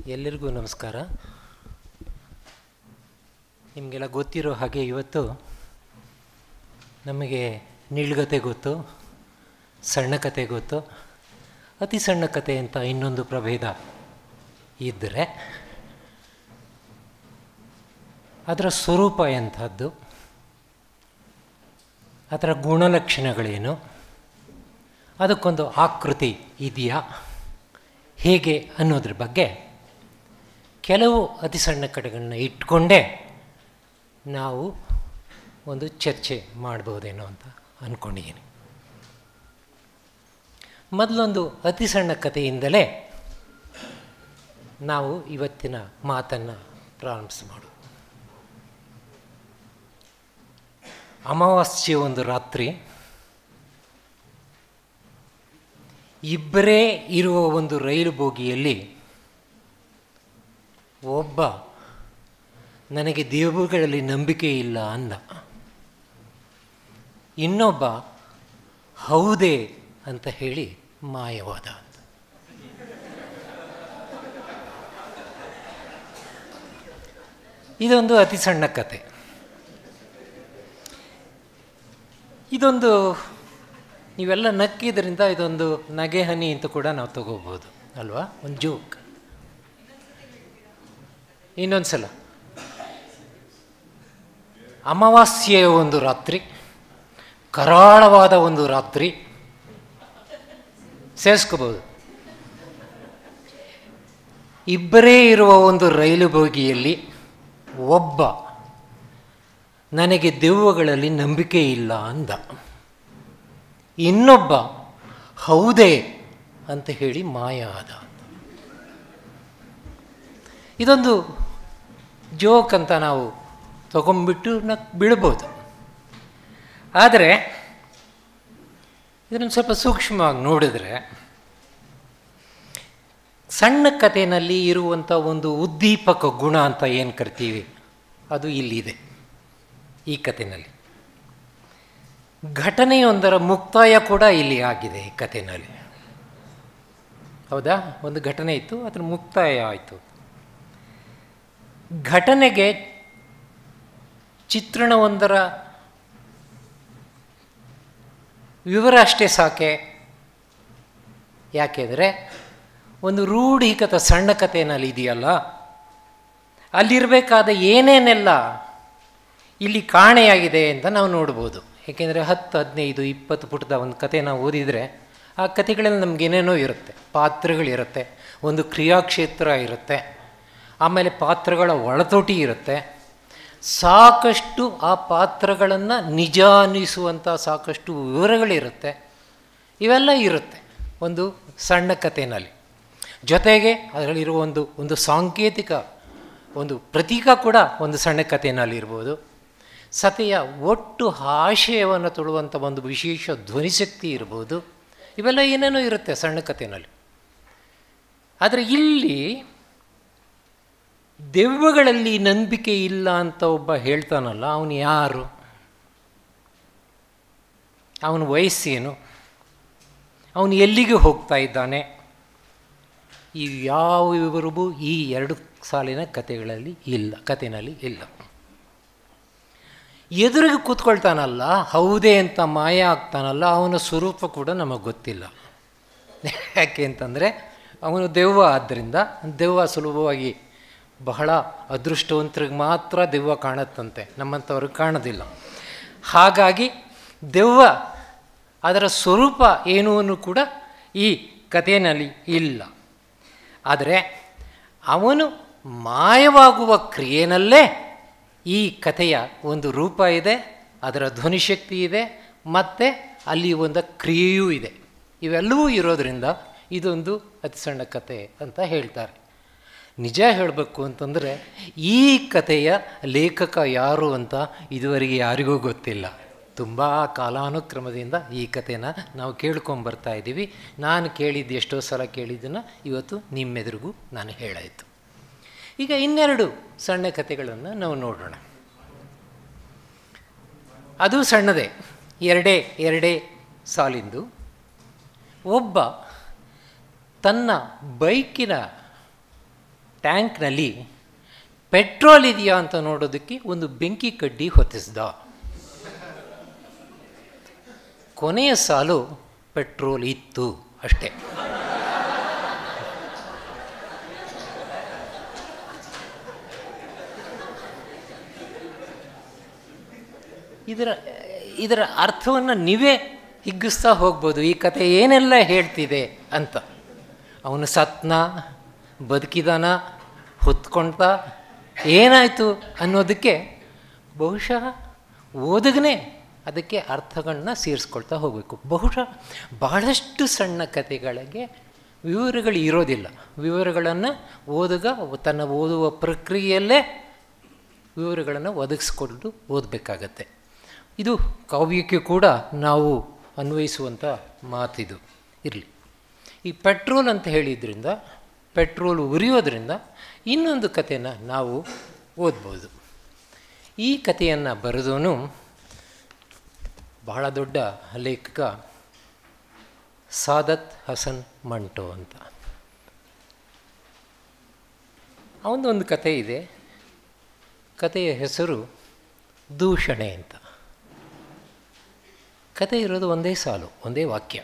ಎಲ್ಲರಿಗೂ ನಮಸ್ಕಾರ ನಿಮಗೆಲ್ಲ ಗೊತ್ತಿರೋ ಹಾಗೆ ಇವತ್ತು ನಮಗೆ ನಿಳ್ಗತೆ ಗೊತ್ತು ಸಣ್ಣ ಕತೆ ಗೊತ್ತು ಅತಿ ಸಣ್ಣ ಕತೆ ಅಂತ ಇನ್ನೊಂದು ಪ್ರಭೇದ ಇದ್ದರೆ ಅದರ ಸ್ವರೂಪ ಎಂಥದ್ದು ಅದರ ಗುಣಲಕ್ಷಣಗಳೇನು ಅದಕ್ಕೊಂದು ಆಕೃತಿ ಇದೆಯಾ ಹೇಗೆ ಅನ್ನೋದ್ರ ಬಗ್ಗೆ ಕೆಲವು ಅತಿ ಸಣ್ಣ ಕಡೆಗಳನ್ನ ಇಟ್ಕೊಂಡೇ ನಾವು ಒಂದು ಚರ್ಚೆ ಮಾಡ್ಬೋದೇನೋ ಅಂತ ಅಂದ್ಕೊಂಡಿದ್ದೀನಿ ಮೊದಲೊಂದು ಅತಿ ಸಣ್ಣ ಕಥೆಯಿಂದಲೇ ನಾವು ಇವತ್ತಿನ ಮಾತನ್ನು ಪ್ರಾರಂಭಿಸ ಮಾಡು ಅಮಾವಾಸ್ಯೆ ಒಂದು ರಾತ್ರಿ ಇಬ್ಬರೇ ಇರುವ ಒಂದು ರೈಲು ಬೋಗಿಯಲ್ಲಿ ಒಬ್ಬ ನನಗೆ ದೇವರುಗಳಲ್ಲಿ ನಂಬಿಕೆ ಇಲ್ಲ ಅಂದ ಇನ್ನೊಬ್ಬ ಹೌದೇ ಅಂತ ಹೇಳಿ ಮಾಯವಾದ ಅಂತ ಇದೊಂದು ಅತಿ ಸಣ್ಣ ಕತೆ ಇದೊಂದು ನೀವೆಲ್ಲ ನಕ್ಕಿದ್ರಿಂದ ಇದೊಂದು ನಗೆ ಹನಿ ಅಂತ ಕೂಡ ನಾವು ತಗೋಬೋದು ಅಲ್ವಾ ಒಂದು ಜೋಕ್ ಇನ್ನೊಂದು ಸಲ ಅಮಾವಾಸ್ಯೆಯ ಒಂದು ರಾತ್ರಿ ಕರಾಳವಾದ ಒಂದು ರಾತ್ರಿ ಸೇರಿಸ್ಕೋಬೋದು ಇಬ್ಬರೇ ಇರುವ ಒಂದು ರೈಲು ಬೋಗಿಯಲ್ಲಿ ಒಬ್ಬ ನನಗೆ ದೆವ್ವಗಳಲ್ಲಿ ನಂಬಿಕೆ ಇಲ್ಲ ಅಂದ ಇನ್ನೊಬ್ಬ ಹೌದೇ ಅಂತ ಹೇಳಿ ಮಾಯ ಆದ ಇದೊಂದು ಜೋಕ್ ಅಂತ ನಾವು ತಗೊಂಬಿಟ್ಟು ನಕ್ ಬಿಡ್ಬೋದು ಆದರೆ ಇದನ್ನು ಸ್ವಲ್ಪ ಸೂಕ್ಷ್ಮವಾಗಿ ನೋಡಿದ್ರೆ ಸಣ್ಣ ಕಥೆಯಲ್ಲಿ ಇರುವಂಥ ಒಂದು ಉದ್ದೀಪಕ ಗುಣ ಅಂತ ಏನು ಕರಿತೀವಿ ಅದು ಇಲ್ಲಿದೆ ಈ ಕಥೆಯಲ್ಲಿ ಘಟನೆಯೊಂದರ ಮುಕ್ತಾಯ ಕೂಡ ಇಲ್ಲಿ ಆಗಿದೆ ಈ ಕಥೆಯಲ್ಲಿ ಹೌದಾ ಒಂದು ಘಟನೆ ಇತ್ತು ಅದರ ಮುಕ್ತಾಯ ಆಯಿತು ಘಟನೆಗೆ ಚಿತ್ರಣವೊಂದರ ವಿವರ ಅಷ್ಟೇ ಸಾಕೆ ಯಾಕೆಂದರೆ ಒಂದು ರೂಢೀಕತ ಸಣ್ಣ ಕಥೆನಲ್ಲಿ ಇದೆಯಲ್ಲ ಅಲ್ಲಿರಬೇಕಾದ ಏನೇನೆಲ್ಲ ಇಲ್ಲಿ ಕಾಣೆಯಾಗಿದೆ ಅಂತ ನಾವು ನೋಡ್ಬೋದು ಏಕೆಂದರೆ ಹತ್ತು ಹದಿನೈದು ಇಪ್ಪತ್ತು ಪುಟದ ಒಂದು ಕತೆ ನಾವು ಓದಿದರೆ ಆ ಕಥೆಗಳಲ್ಲಿ ನಮಗೇನೇನೋ ಇರುತ್ತೆ ಪಾತ್ರಗಳಿರುತ್ತೆ ಒಂದು ಕ್ರಿಯಾಕ್ಷೇತ್ರ ಇರುತ್ತೆ ಆಮೇಲೆ ಪಾತ್ರಗಳ ಒಳತೋಟಿ ಇರುತ್ತೆ ಸಾಕಷ್ಟು ಆ ಪಾತ್ರಗಳನ್ನು ನಿಜ ಅನ್ನಿಸುವಂಥ ಸಾಕಷ್ಟು ವಿವರಗಳಿರುತ್ತೆ ಇವೆಲ್ಲ ಇರುತ್ತೆ ಒಂದು ಸಣ್ಣ ಕಥೆಯಲ್ಲಿ ಜೊತೆಗೆ ಅದರಲ್ಲಿರುವ ಒಂದು ಒಂದು ಸಾಂಕೇತಿಕ ಒಂದು ಪ್ರತೀಕ ಕೂಡ ಒಂದು ಸಣ್ಣ ಕಥೆಯಲ್ಲಿ ಇರ್ಬೋದು ಸತೆಯ ಒಟ್ಟು ಆಶಯವನ್ನು ತೊಳುವಂಥ ಒಂದು ವಿಶೇಷ ಧ್ವನಿಶಕ್ತಿ ಇರ್ಬೋದು ಇವೆಲ್ಲ ಏನೇನೋ ಇರುತ್ತೆ ಸಣ್ಣ ಕಥೆಯಲ್ಲಿ ಆದರೆ ಇಲ್ಲಿ ದೆವ್ವಗಳಲ್ಲಿ ನಂಬಿಕೆ ಇಲ್ಲ ಅಂತ ಒಬ್ಬ ಹೇಳ್ತಾನಲ್ಲ ಅವನು ಯಾರು ಅವನ ವಯಸ್ಸೇನು ಅವನು ಎಲ್ಲಿಗೆ ಹೋಗ್ತಾ ಇದ್ದಾನೆ ಈ ಯಾವ ವಿವರವೂ ಈ ಎರಡು ಸಾಲಿನ ಕಥೆಗಳಲ್ಲಿ ಇಲ್ಲ ಕಥೆನಲ್ಲಿ ಇಲ್ಲ ಎದುರಿಗೆ ಕೂತ್ಕೊಳ್ತಾನಲ್ಲ ಹೌದೇ ಅಂತ ಮಾಯ ಆಗ್ತಾನಲ್ಲ ಅವನ ಸ್ವರೂಪ ಕೂಡ ನಮಗೆ ಗೊತ್ತಿಲ್ಲ ಯಾಕೆ ಅಂತಂದರೆ ಅವನು ದೆವ್ವ ಆದ್ದರಿಂದ ದೆವ್ವ ಸುಲಭವಾಗಿ ಬಹಳ ಅದೃಷ್ಟವಂತರಿಗೆ ಮಾತ್ರ ದೆವ್ವ ಕಾಣುತ್ತಂತೆ ನಮ್ಮಂಥವ್ರಿಗೆ ಕಾಣೋದಿಲ್ಲ ಹಾಗಾಗಿ ದೆವ್ವ ಅದರ ಸ್ವರೂಪ ಏನು ಅನ್ನು ಕೂಡ ಈ ಕಥೆಯಲ್ಲಿ ಇಲ್ಲ ಆದರೆ ಅವನು ಮಾಯವಾಗುವ ಕ್ರಿಯೆನಲ್ಲೇ ಈ ಕಥೆಯ ಒಂದು ರೂಪ ಇದೆ ಅದರ ಧ್ವನಿಶಕ್ತಿ ಇದೆ ಮತ್ತು ಅಲ್ಲಿ ಒಂದು ಕ್ರಿಯೆಯೂ ಇದೆ ಇವೆಲ್ಲವೂ ಇರೋದರಿಂದ ಇದೊಂದು ಅತಿ ಸಣ್ಣ ಕತೆ ಅಂತ ಹೇಳ್ತಾರೆ ನಿಜ ಹೇಳಬೇಕು ಅಂತಂದರೆ ಈ ಕಥೆಯ ಲೇಖಕ ಯಾರು ಅಂತ ಇದುವರೆಗೆ ಯಾರಿಗೂ ಗೊತ್ತಿಲ್ಲ ತುಂಬ ಕಾಲಾನುಕ್ರಮದಿಂದ ಈ ಕಥೆನ ನಾವು ಕೇಳ್ಕೊಂಬರ್ತಾ ಇದ್ದೀವಿ ನಾನು ಕೇಳಿದ್ದು ಎಷ್ಟೋ ಸಲ ಕೇಳಿದ್ದನ್ನು ಇವತ್ತು ನಿಮ್ಮೆದುರಿಗೂ ನಾನು ಹೇಳಾಯಿತು ಈಗ ಇನ್ನೆರಡು ಸಣ್ಣ ಕಥೆಗಳನ್ನು ನಾವು ನೋಡೋಣ ಅದು ಸಣ್ಣದೇ ಎರಡೇ ಎರಡೇ ಸಾಲಿಂದು ಒಬ್ಬ ತನ್ನ ಬೈಕಿನ ಟ್ಯಾಂಕ್ನಲ್ಲಿ ಪೆಟ್ರೋಲ್ ಇದೆಯಾ ಅಂತ ನೋಡೋದಕ್ಕೆ ಒಂದು ಬೆಂಕಿ ಕಡ್ಡಿ ಹೊತ್ತಿಸ್ದ ಕೊನೆಯ ಸಾಲು ಪೆಟ್ರೋಲ್ ಇತ್ತು ಅಷ್ಟೇ ಇದರ ಇದರ ಅರ್ಥವನ್ನು ನೀವೇ ಹಿಗ್ಗಿಸ್ತಾ ಹೋಗ್ಬೋದು ಈ ಕತೆ ಏನೆಲ್ಲ ಹೇಳ್ತಿದೆ ಅಂತ ಅವನು ಸತ್ನ ಬದುಕಿದಾನ ಹೊತ್ಕೊಂಡ ಏನಾಯಿತು ಅನ್ನೋದಕ್ಕೆ ಬಹುಶಃ ಓದಗನೇ ಅದಕ್ಕೆ ಅರ್ಥಗಳನ್ನ ಸೇರಿಸ್ಕೊಳ್ತಾ ಹೋಗಬೇಕು ಬಹುಶಃ ಬಹಳಷ್ಟು ಸಣ್ಣ ಕಥೆಗಳಿಗೆ ವಿವರಗಳು ಇರೋದಿಲ್ಲ ವಿವರಗಳನ್ನು ಓದುಗ ತನ್ನ ಓದುವ ಪ್ರಕ್ರಿಯೆಯಲ್ಲೇ ವಿವರಗಳನ್ನು ಒದಗಿಸ್ಕೊಂಡು ಓದಬೇಕಾಗತ್ತೆ ಇದು ಕಾವ್ಯಕ್ಕೆ ಕೂಡ ನಾವು ಅನ್ವಯಿಸುವಂಥ ಮಾತಿದು ಇರಲಿ ಈ ಪೆಟ್ರೋಲ್ ಅಂತ ಹೇಳಿದ್ರಿಂದ ಪೆಟ್ರೋಲ್ ಉರಿಯೋದ್ರಿಂದ ಇನ್ನೊಂದು ಕಥೆನ ನಾವು ಓದ್ಬೋದು ಈ ಕಥೆಯನ್ನು ಬರೆದವನು ಬಹಳ ದೊಡ್ಡ ಲೇಖಕ ಸಾದತ್ ಹಸನ್ ಮಂಟೋ ಅಂತ ಅವನದೊಂದು ಕತೆ ಇದೆ ಕಥೆಯ ಹೆಸರು ದೂಷಣೆ ಅಂತ ಕತೆ ಇರೋದು ಒಂದೇ ಸಾಲು ಒಂದೇ ವಾಕ್ಯ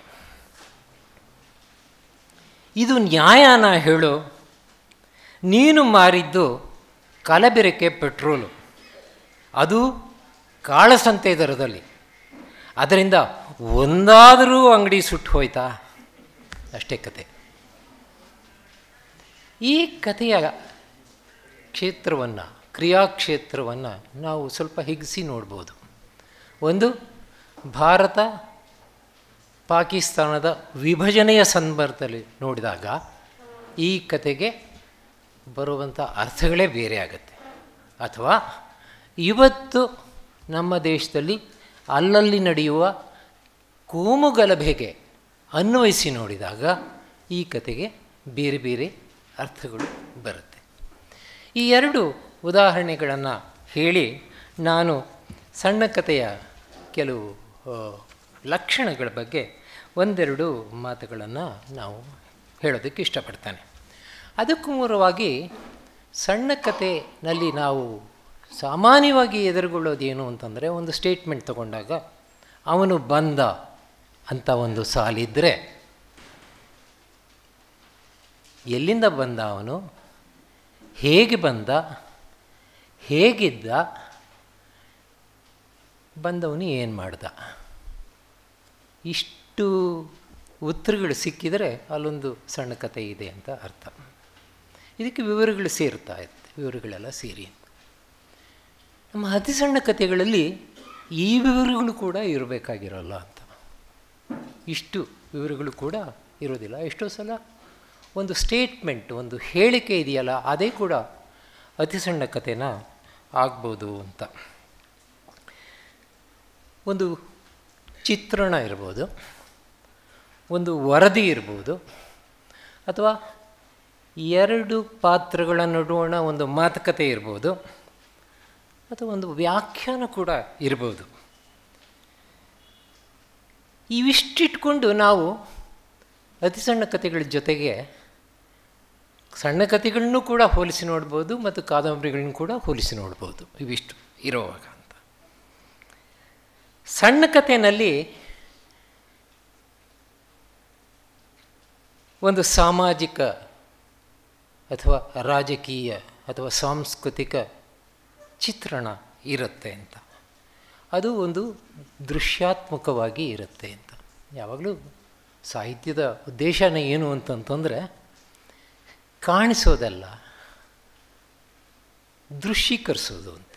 ಇದು ನ್ಯಾಯನ ಹೇಳು ನೀನು ಮಾರಿದ್ದು ಕಲಬೆರಕೆ ಪೆಟ್ರೋಲು ಅದು ಕಾಳಸಂತೆ ದರದಲ್ಲಿ ಅದರಿಂದ ಒಂದಾದರೂ ಅಂಗಡಿ ಸುಟ್ಟು ಹೋಯ್ತಾ ಅಷ್ಟೇ ಕತೆ ಈ ಕಥೆಯ ಕ್ಷೇತ್ರವನ್ನು ಕ್ರಿಯಾಕ್ಷೇತ್ರವನ್ನು ನಾವು ಸ್ವಲ್ಪ ಹಿಗ್ಗಿಸಿ ನೋಡ್ಬೋದು ಒಂದು ಭಾರತ ಪಾಕಿಸ್ತಾನದ ವಿಭಜನೆಯ ಸಂದರ್ಭದಲ್ಲಿ ನೋಡಿದಾಗ ಈ ಕತೆಗೆ ಬರುವಂಥ ಅರ್ಥಗಳೇ ಬೇರೆ ಆಗುತ್ತೆ ಅಥವಾ ಇವತ್ತು ನಮ್ಮ ದೇಶದಲ್ಲಿ ಅಲ್ಲಲ್ಲಿ ನಡೆಯುವ ಕೋಮುಗಲಭೆಗೆ ಅನ್ವಯಿಸಿ ನೋಡಿದಾಗ ಈ ಕತೆಗೆ ಬೇರೆ ಬೇರೆ ಅರ್ಥಗಳು ಬರುತ್ತೆ ಈ ಎರಡು ಉದಾಹರಣೆಗಳನ್ನು ಹೇಳಿ ನಾನು ಸಣ್ಣ ಕಥೆಯ ಕೆಲವು ಲಕ್ಷಣಗಳ ಬಗ್ಗೆ ಒಂದೆರಡು ಮಾತುಗಳನ್ನು ನಾವು ಹೇಳೋದಕ್ಕೆ ಇಷ್ಟಪಡ್ತಾನೆ ಅದಕ್ಕೂ ಮೂರವಾಗಿ ಸಣ್ಣ ಕಥೆನಲ್ಲಿ ನಾವು ಸಾಮಾನ್ಯವಾಗಿ ಎದುರುಗೊಳ್ಳೋದೇನು ಅಂತಂದರೆ ಒಂದು ಸ್ಟೇಟ್ಮೆಂಟ್ ತಗೊಂಡಾಗ ಅವನು ಬಂದ ಅಂತ ಒಂದು ಸಾಲಿದ್ದರೆ ಎಲ್ಲಿಂದ ಬಂದ ಅವನು ಹೇಗೆ ಬಂದ ಹೇಗಿದ್ದ ಬಂದವನು ಏನು ಮಾಡ್ದ ಇಷ್ಟು ಉತ್ತರಗಳು ಸಿಕ್ಕಿದರೆ ಅಲ್ಲೊಂದು ಸಣ್ಣ ಕಥೆ ಇದೆ ಅಂತ ಅರ್ಥ ಇದಕ್ಕೆ ವಿವರಗಳು ಸೇರ್ತಾ ಇರುತ್ತೆ ವಿವರಗಳೆಲ್ಲ ಸೇರಿ ಅಂತ ನಮ್ಮ ಅತಿ ಸಣ್ಣ ಕಥೆಗಳಲ್ಲಿ ಈ ವಿವರಗಳು ಕೂಡ ಇರಬೇಕಾಗಿರೋಲ್ಲ ಅಂತ ಇಷ್ಟು ವಿವರಗಳು ಕೂಡ ಇರೋದಿಲ್ಲ ಎಷ್ಟೋ ಸಲ ಒಂದು ಸ್ಟೇಟ್ಮೆಂಟ್ ಒಂದು ಹೇಳಿಕೆ ಇದೆಯಲ್ಲ ಅದೇ ಕೂಡ ಅತಿ ಸಣ್ಣ ಕಥೆನ ಆಗ್ಬೋದು ಅಂತ ಒಂದು ಚಿತ್ರಣ ಇರ್ಬೋದು ಒಂದು ವರದಿ ಇರ್ಬೋದು ಅಥವಾ ಎರಡು ಪಾತ್ರಗಳ ನಡುವಣ ಒಂದು ಮಾತುಕತೆ ಇರ್ಬೋದು ಅಥವಾ ಒಂದು ವ್ಯಾಖ್ಯಾನ ಕೂಡ ಇರ್ಬೋದು ಇವಿಷ್ಟಿಟ್ಕೊಂಡು ನಾವು ಅತಿ ಸಣ್ಣ ಕಥೆಗಳ ಜೊತೆಗೆ ಸಣ್ಣ ಕಥೆಗಳನ್ನೂ ಕೂಡ ಹೋಲಿಸಿ ನೋಡ್ಬೋದು ಮತ್ತು ಕಾದಂಬರಿಗಳನ್ನ ಕೂಡ ಹೋಲಿಸಿ ನೋಡ್ಬೋದು ಇವಿಷ್ಟು ಇರೋವಾಗ ಅಂತ ಸಣ್ಣ ಕಥೆಯಲ್ಲಿ ಒಂದು ಸಾಮಾಜಿಕ ಅಥವಾ ರಾಜಕೀಯ ಅಥವಾ ಸಾಂಸ್ಕೃತಿಕ ಚಿತ್ರಣ ಇರುತ್ತೆ ಅಂತ ಅದು ಒಂದು ದೃಶ್ಯಾತ್ಮಕವಾಗಿ ಇರುತ್ತೆ ಅಂತ ಯಾವಾಗಲೂ ಸಾಹಿತ್ಯದ ಉದ್ದೇಶನೇ ಏನು ಅಂತಂತಂದರೆ ಕಾಣಿಸೋದಲ್ಲ ದೃಶ್ಯೀಕರಿಸೋದು ಅಂತ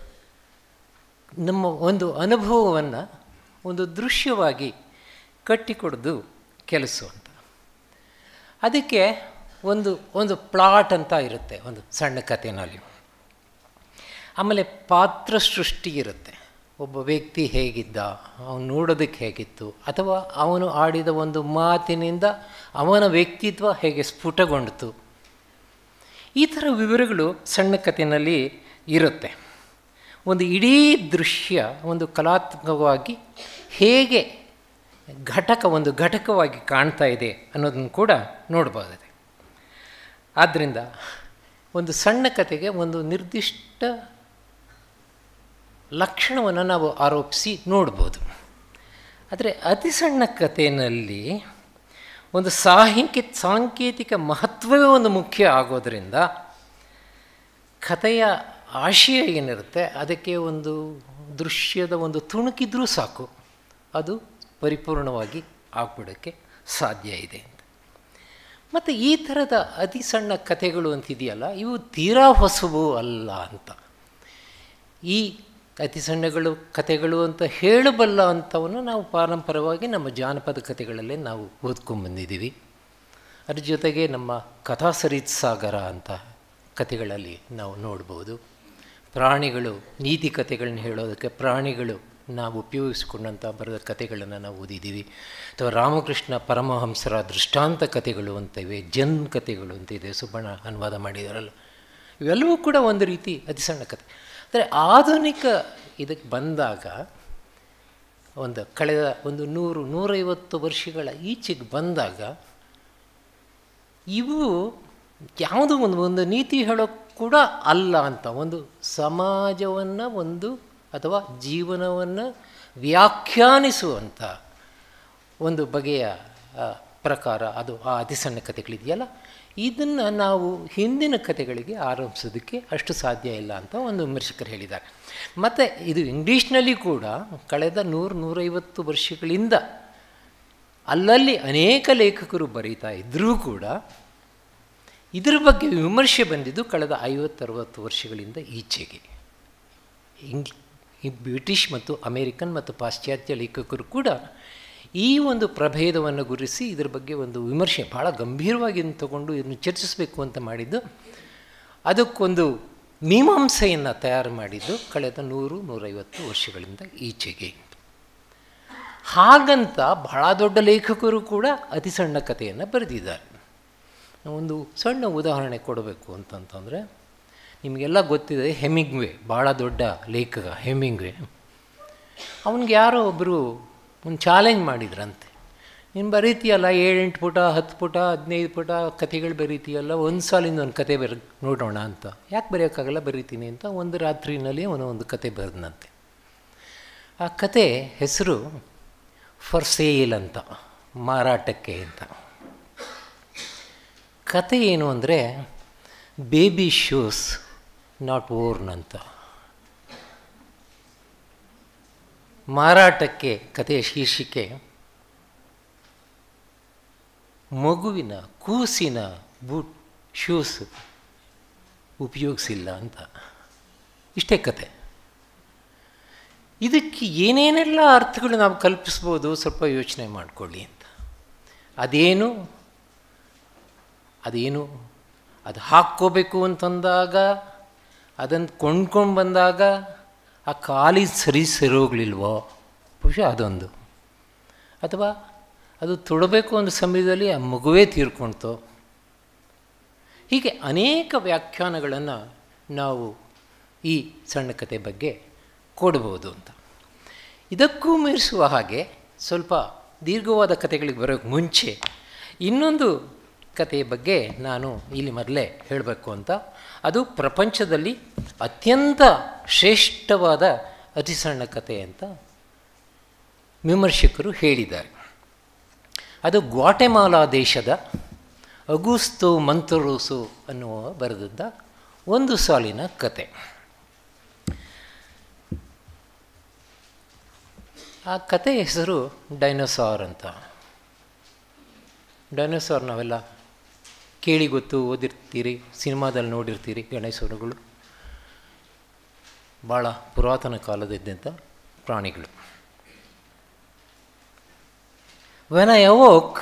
ನಮ್ಮ ಒಂದು ಅನುಭವವನ್ನು ಒಂದು ದೃಶ್ಯವಾಗಿ ಕಟ್ಟಿಕೊಡೋದು ಕೆಲಸ ಅಂತ ಅದಕ್ಕೆ ಒಂದು ಒಂದು ಪ್ಲಾಟ್ ಅಂತ ಇರುತ್ತೆ ಒಂದು ಸಣ್ಣ ಕಥೆನಲ್ಲಿ ಆಮೇಲೆ ಪಾತ್ರ ಸೃಷ್ಟಿ ಇರುತ್ತೆ ಒಬ್ಬ ವ್ಯಕ್ತಿ ಹೇಗಿದ್ದ ಅವನು ನೋಡೋದಕ್ಕೆ ಹೇಗಿತ್ತು ಅಥವಾ ಅವನು ಆಡಿದ ಒಂದು ಮಾತಿನಿಂದ ಅವನ ವ್ಯಕ್ತಿತ್ವ ಹೇಗೆ ಸ್ಫುಟಗೊಂಡಿತು ಈ ಥರ ವಿವರಗಳು ಸಣ್ಣ ಕಥೆಯಲ್ಲಿ ಇರುತ್ತೆ ಒಂದು ಇಡೀ ದೃಶ್ಯ ಒಂದು ಕಲಾತ್ಮಕವಾಗಿ ಹೇಗೆ ಘಟಕ ಒಂದು ಘಟಕವಾಗಿ ಕಾಣ್ತಾ ಇದೆ ಅನ್ನೋದನ್ನು ಕೂಡ ನೋಡ್ಬೋದಿದೆ ಆದ್ದರಿಂದ ಒಂದು ಸಣ್ಣ ಕಥೆಗೆ ಒಂದು ನಿರ್ದಿಷ್ಟ ಲಕ್ಷಣವನ್ನು ನಾವು ಆರೋಪಿಸಿ ನೋಡ್ಬೋದು ಆದರೆ ಅತಿ ಸಣ್ಣ ಕಥೆಯಲ್ಲಿ ಒಂದು ಸಾಹಿಂಕಿ ಸಾಂಕೇತಿಕ ಮಹತ್ವವೇ ಒಂದು ಮುಖ್ಯ ಆಗೋದರಿಂದ ಕಥೆಯ ಆಶಯ ಏನಿರುತ್ತೆ ಅದಕ್ಕೆ ಒಂದು ದೃಶ್ಯದ ಒಂದು ತುಣುಕಿದ್ರೂ ಸಾಕು ಅದು ಪರಿಪೂರ್ಣವಾಗಿ ಆಗ್ಬಿಡೋಕ್ಕೆ ಸಾಧ್ಯ ಇದೆ ಅಂತ ಮತ್ತು ಈ ಥರದ ಅತಿ ಸಣ್ಣ ಕಥೆಗಳು ಅಂತಿದೆಯಲ್ಲ ಇವು ತೀರಾ ಹೊಸವು ಅಲ್ಲ ಅಂತ ಈ ಅತಿ ಸಣ್ಣಗಳು ಕಥೆಗಳು ಅಂತ ಹೇಳಬಲ್ಲ ಅಂಥವನ್ನು ನಾವು ಪಾರಂಪರವಾಗಿ ನಮ್ಮ ಜಾನಪದ ಕಥೆಗಳಲ್ಲೇ ನಾವು ಓದ್ಕೊಂಡ್ಬಂದಿದ್ದೀವಿ ಅದ್ರ ಜೊತೆಗೆ ನಮ್ಮ ಕಥಾ ಸರಿತ್ ಸಾಗರ ಅಂತ ಕಥೆಗಳಲ್ಲಿ ನಾವು ನೋಡ್ಬೋದು ಪ್ರಾಣಿಗಳು ನೀತಿ ಕಥೆಗಳನ್ನ ಹೇಳೋದಕ್ಕೆ ಪ್ರಾಣಿಗಳು ನಾವು ಉಪಯೋಗಿಸ್ಕೊಂಡಂಥ ಬರೆದ ಕಥೆಗಳನ್ನು ನಾವು ಓದಿದ್ದೀವಿ ಅಥವಾ ರಾಮಕೃಷ್ಣ ಪರಮಹಂಸರ ದೃಷ್ಟಾಂತ ಕಥೆಗಳು ಅಂತ ಇವೆ ಜನ್ ಕಥೆಗಳು ಅಂತ ಇದೆ ಸುಬ್ಬಣ್ಣ ಅನುವಾದ ಮಾಡಿದಾರಲ್ಲ ಇವೆಲ್ಲವೂ ಕೂಡ ಒಂದು ರೀತಿ ಅತಿ ಸಣ್ಣ ಕಥೆ ಆದರೆ ಆಧುನಿಕ ಇದಕ್ಕೆ ಬಂದಾಗ ಒಂದು ಕಳೆದ ಒಂದು ನೂರು ನೂರೈವತ್ತು ವರ್ಷಗಳ ಈಚೆಗೆ ಬಂದಾಗ ಇವು ಯಾವುದೋ ಒಂದು ಒಂದು ನೀತಿ ಹೇಳೋಕ್ಕೆ ಕೂಡ ಅಲ್ಲ ಅಂತ ಒಂದು ಸಮಾಜವನ್ನು ಒಂದು ಅಥವಾ ಜೀವನವನ್ನು ವ್ಯಾಖ್ಯಾನಿಸುವಂಥ ಒಂದು ಬಗೆಯ ಪ್ರಕಾರ ಅದು ಆ ಅತಿ ಸಣ್ಣ ಕಥೆಗಳಿದೆಯಲ್ಲ ಇದನ್ನು ನಾವು ಹಿಂದಿನ ಕಥೆಗಳಿಗೆ ಆರಂಭಿಸೋದಕ್ಕೆ ಅಷ್ಟು ಸಾಧ್ಯ ಇಲ್ಲ ಅಂತ ಒಂದು ವಿಮರ್ಶಕರು ಹೇಳಿದ್ದಾರೆ ಮತ್ತು ಇದು ಇಂಗ್ಲೀಷ್ನಲ್ಲಿ ಕೂಡ ಕಳೆದ ನೂರು ನೂರೈವತ್ತು ವರ್ಷಗಳಿಂದ ಅಲ್ಲಲ್ಲಿ ಅನೇಕ ಲೇಖಕರು ಬರೀತಾ ಇದ್ದರೂ ಕೂಡ ಇದರ ಬಗ್ಗೆ ವಿಮರ್ಶೆ ಬಂದಿದ್ದು ಕಳೆದ ಐವತ್ತರವತ್ತು ವರ್ಷಗಳಿಂದ ಈಚೆಗೆ ಇಂಗ್ ಈ ಬ್ರಿಟಿಷ್ ಮತ್ತು ಅಮೇರಿಕನ್ ಮತ್ತು ಪಾಶ್ಚಾತ್ಯ ಲೇಖಕರು ಕೂಡ ಈ ಒಂದು ಪ್ರಭೇದವನ್ನು ಗುರುಸಿ ಇದರ ಬಗ್ಗೆ ಒಂದು ವಿಮರ್ಶೆ ಭಾಳ ಗಂಭೀರವಾಗಿ ಇದನ್ನು ತಗೊಂಡು ಇದನ್ನು ಚರ್ಚಿಸಬೇಕು ಅಂತ ಮಾಡಿದ್ದು ಅದಕ್ಕೊಂದು ಮೀಮಾಂಸೆಯನ್ನು ತಯಾರು ಮಾಡಿದ್ದು ಕಳೆದ ನೂರು ನೂರೈವತ್ತು ವರ್ಷಗಳಿಂದ ಈಚೆಗೆ ಹಾಗಂತ ಬಹಳ ದೊಡ್ಡ ಲೇಖಕರು ಕೂಡ ಅತಿ ಸಣ್ಣ ಕಥೆಯನ್ನು ಬರೆದಿದ್ದಾರೆ ಒಂದು ಸಣ್ಣ ಉದಾಹರಣೆ ಕೊಡಬೇಕು ಅಂತಂತಂದರೆ ನಿಮಗೆಲ್ಲ ಗೊತ್ತಿದೆ ಹೆಮಿಂಗ್ವೆ ಭಾಳ ದೊಡ್ಡ ಲೇಖಕ ಹೆಮಿಂಗ್ವೆ ಅವನಿಗೆ ಯಾರೋ ಒಬ್ಬರು ಒಂದು ಚಾಲೆಂಜ್ ಮಾಡಿದ್ರಂತೆ ನೀನು ಬರೀತೀಯಲ್ಲ ಏಳೆಂಟು ಪುಟ ಹತ್ತು ಪುಟ ಹದಿನೈದು ಪುಟ ಕಥೆಗಳು ಬರೀತೀಯಲ್ಲ ಒಂದು ಸಾಲಿಂದ ಒಂದು ಕತೆ ಬರ ನೋಡೋಣ ಅಂತ ಯಾಕೆ ಬರೆಯೋಕ್ಕಾಗಲ್ಲ ಬರೀತೀನಿ ಅಂತ ಒಂದು ರಾತ್ರಿನಲ್ಲಿ ಅವನು ಒಂದು ಕತೆ ಬರೆದನಂತೆ ಆ ಕತೆ ಹೆಸರು ಫಾರ್ ಸೇಲ್ ಅಂತ ಮಾರಾಟಕ್ಕೆ ಅಂತ ಕತೆ ಏನು ಅಂದರೆ ಬೇಬಿ ಶೂಸ್ ನಾಟ್ ಓರ್ನ್ ಅಂತ ಮಾರಾಟಕ್ಕೆ ಕಥೆಯ ಶೀರ್ಷಿಕೆ ಮಗುವಿನ ಕೂಸಿನ ಬೂಟ್ ಶೂಸ್ ಉಪಯೋಗಿಸಿಲ್ಲ ಅಂತ ಇಷ್ಟೇ ಕತೆ ಇದಕ್ಕೆ ಏನೇನೆಲ್ಲ ಅರ್ಥಗಳು ನಾವು ಕಲ್ಪಿಸ್ಬೋದು ಸ್ವಲ್ಪ ಯೋಚನೆ ಮಾಡಿಕೊಳ್ಳಿ ಅಂತ ಅದೇನು ಅದೇನು ಅದು ಹಾಕ್ಕೋಬೇಕು ಅಂತಂದಾಗ ಅದನ್ನು ಕೊಂಡ್ಕೊಂಡು ಬಂದಾಗ ಆ ಖಾಲಿ ಸರಿ ಸರೋಗ್ಲಿಲ್ವೋ ಬಹುಶಃ ಅದೊಂದು ಅಥವಾ ಅದು ತೊಡಬೇಕು ಅನ್ನೋ ಸಮಯದಲ್ಲಿ ಆ ಮಗುವೇ ತೀರ್ಕೊಳ್ತೋ ಹೀಗೆ ಅನೇಕ ವ್ಯಾಖ್ಯಾನಗಳನ್ನು ನಾವು ಈ ಸಣ್ಣ ಕತೆ ಬಗ್ಗೆ ಕೊಡ್ಬೋದು ಅಂತ ಇದಕ್ಕೂ ಮೀರಿಸುವ ಹಾಗೆ ಸ್ವಲ್ಪ ದೀರ್ಘವಾದ ಕಥೆಗಳಿಗೆ ಬರೋಕ್ಕೆ ಮುಂಚೆ ಇನ್ನೊಂದು ಕಥೆಯ ಬಗ್ಗೆ ನಾನು ಇಲ್ಲಿ ಮೊದಲೇ ಹೇಳಬೇಕು ಅಂತ ಅದು ಪ್ರಪಂಚದಲ್ಲಿ ಅತ್ಯಂತ ಶ್ರೇಷ್ಠವಾದ ಅತಿ ಸಣ್ಣ ಕಥೆ ಅಂತ ವಿಮರ್ಶಕರು ಹೇಳಿದ್ದಾರೆ ಅದು ಗ್ವಾಟೆಮಾಲಾ ದೇಶದ ಅಗುಸ್ತೋ ಮಂತರೋಸು ಅನ್ನುವ ಬರೆದದ್ದ ಒಂದು ಸಾಲಿನ ಕತೆ ಆ ಕತೆ ಹೆಸರು ಡೈನೋಸಾರ್ ಅಂತ ಡೈನೋಸಾರ್ ನಾವೆಲ್ಲ ಕೇಳಿ ಗೊತ್ತು ಓದಿರ್ತೀರಿ ಸಿನಿಮಾದಲ್ಲಿ ನೋಡಿರ್ತೀರಿ ಗಣೇಶರುಗಳು ಭಾಳ ಪುರಾತನ ಕಾಲದಿದ್ದಂಥ ಪ್ರಾಣಿಗಳು when I awoke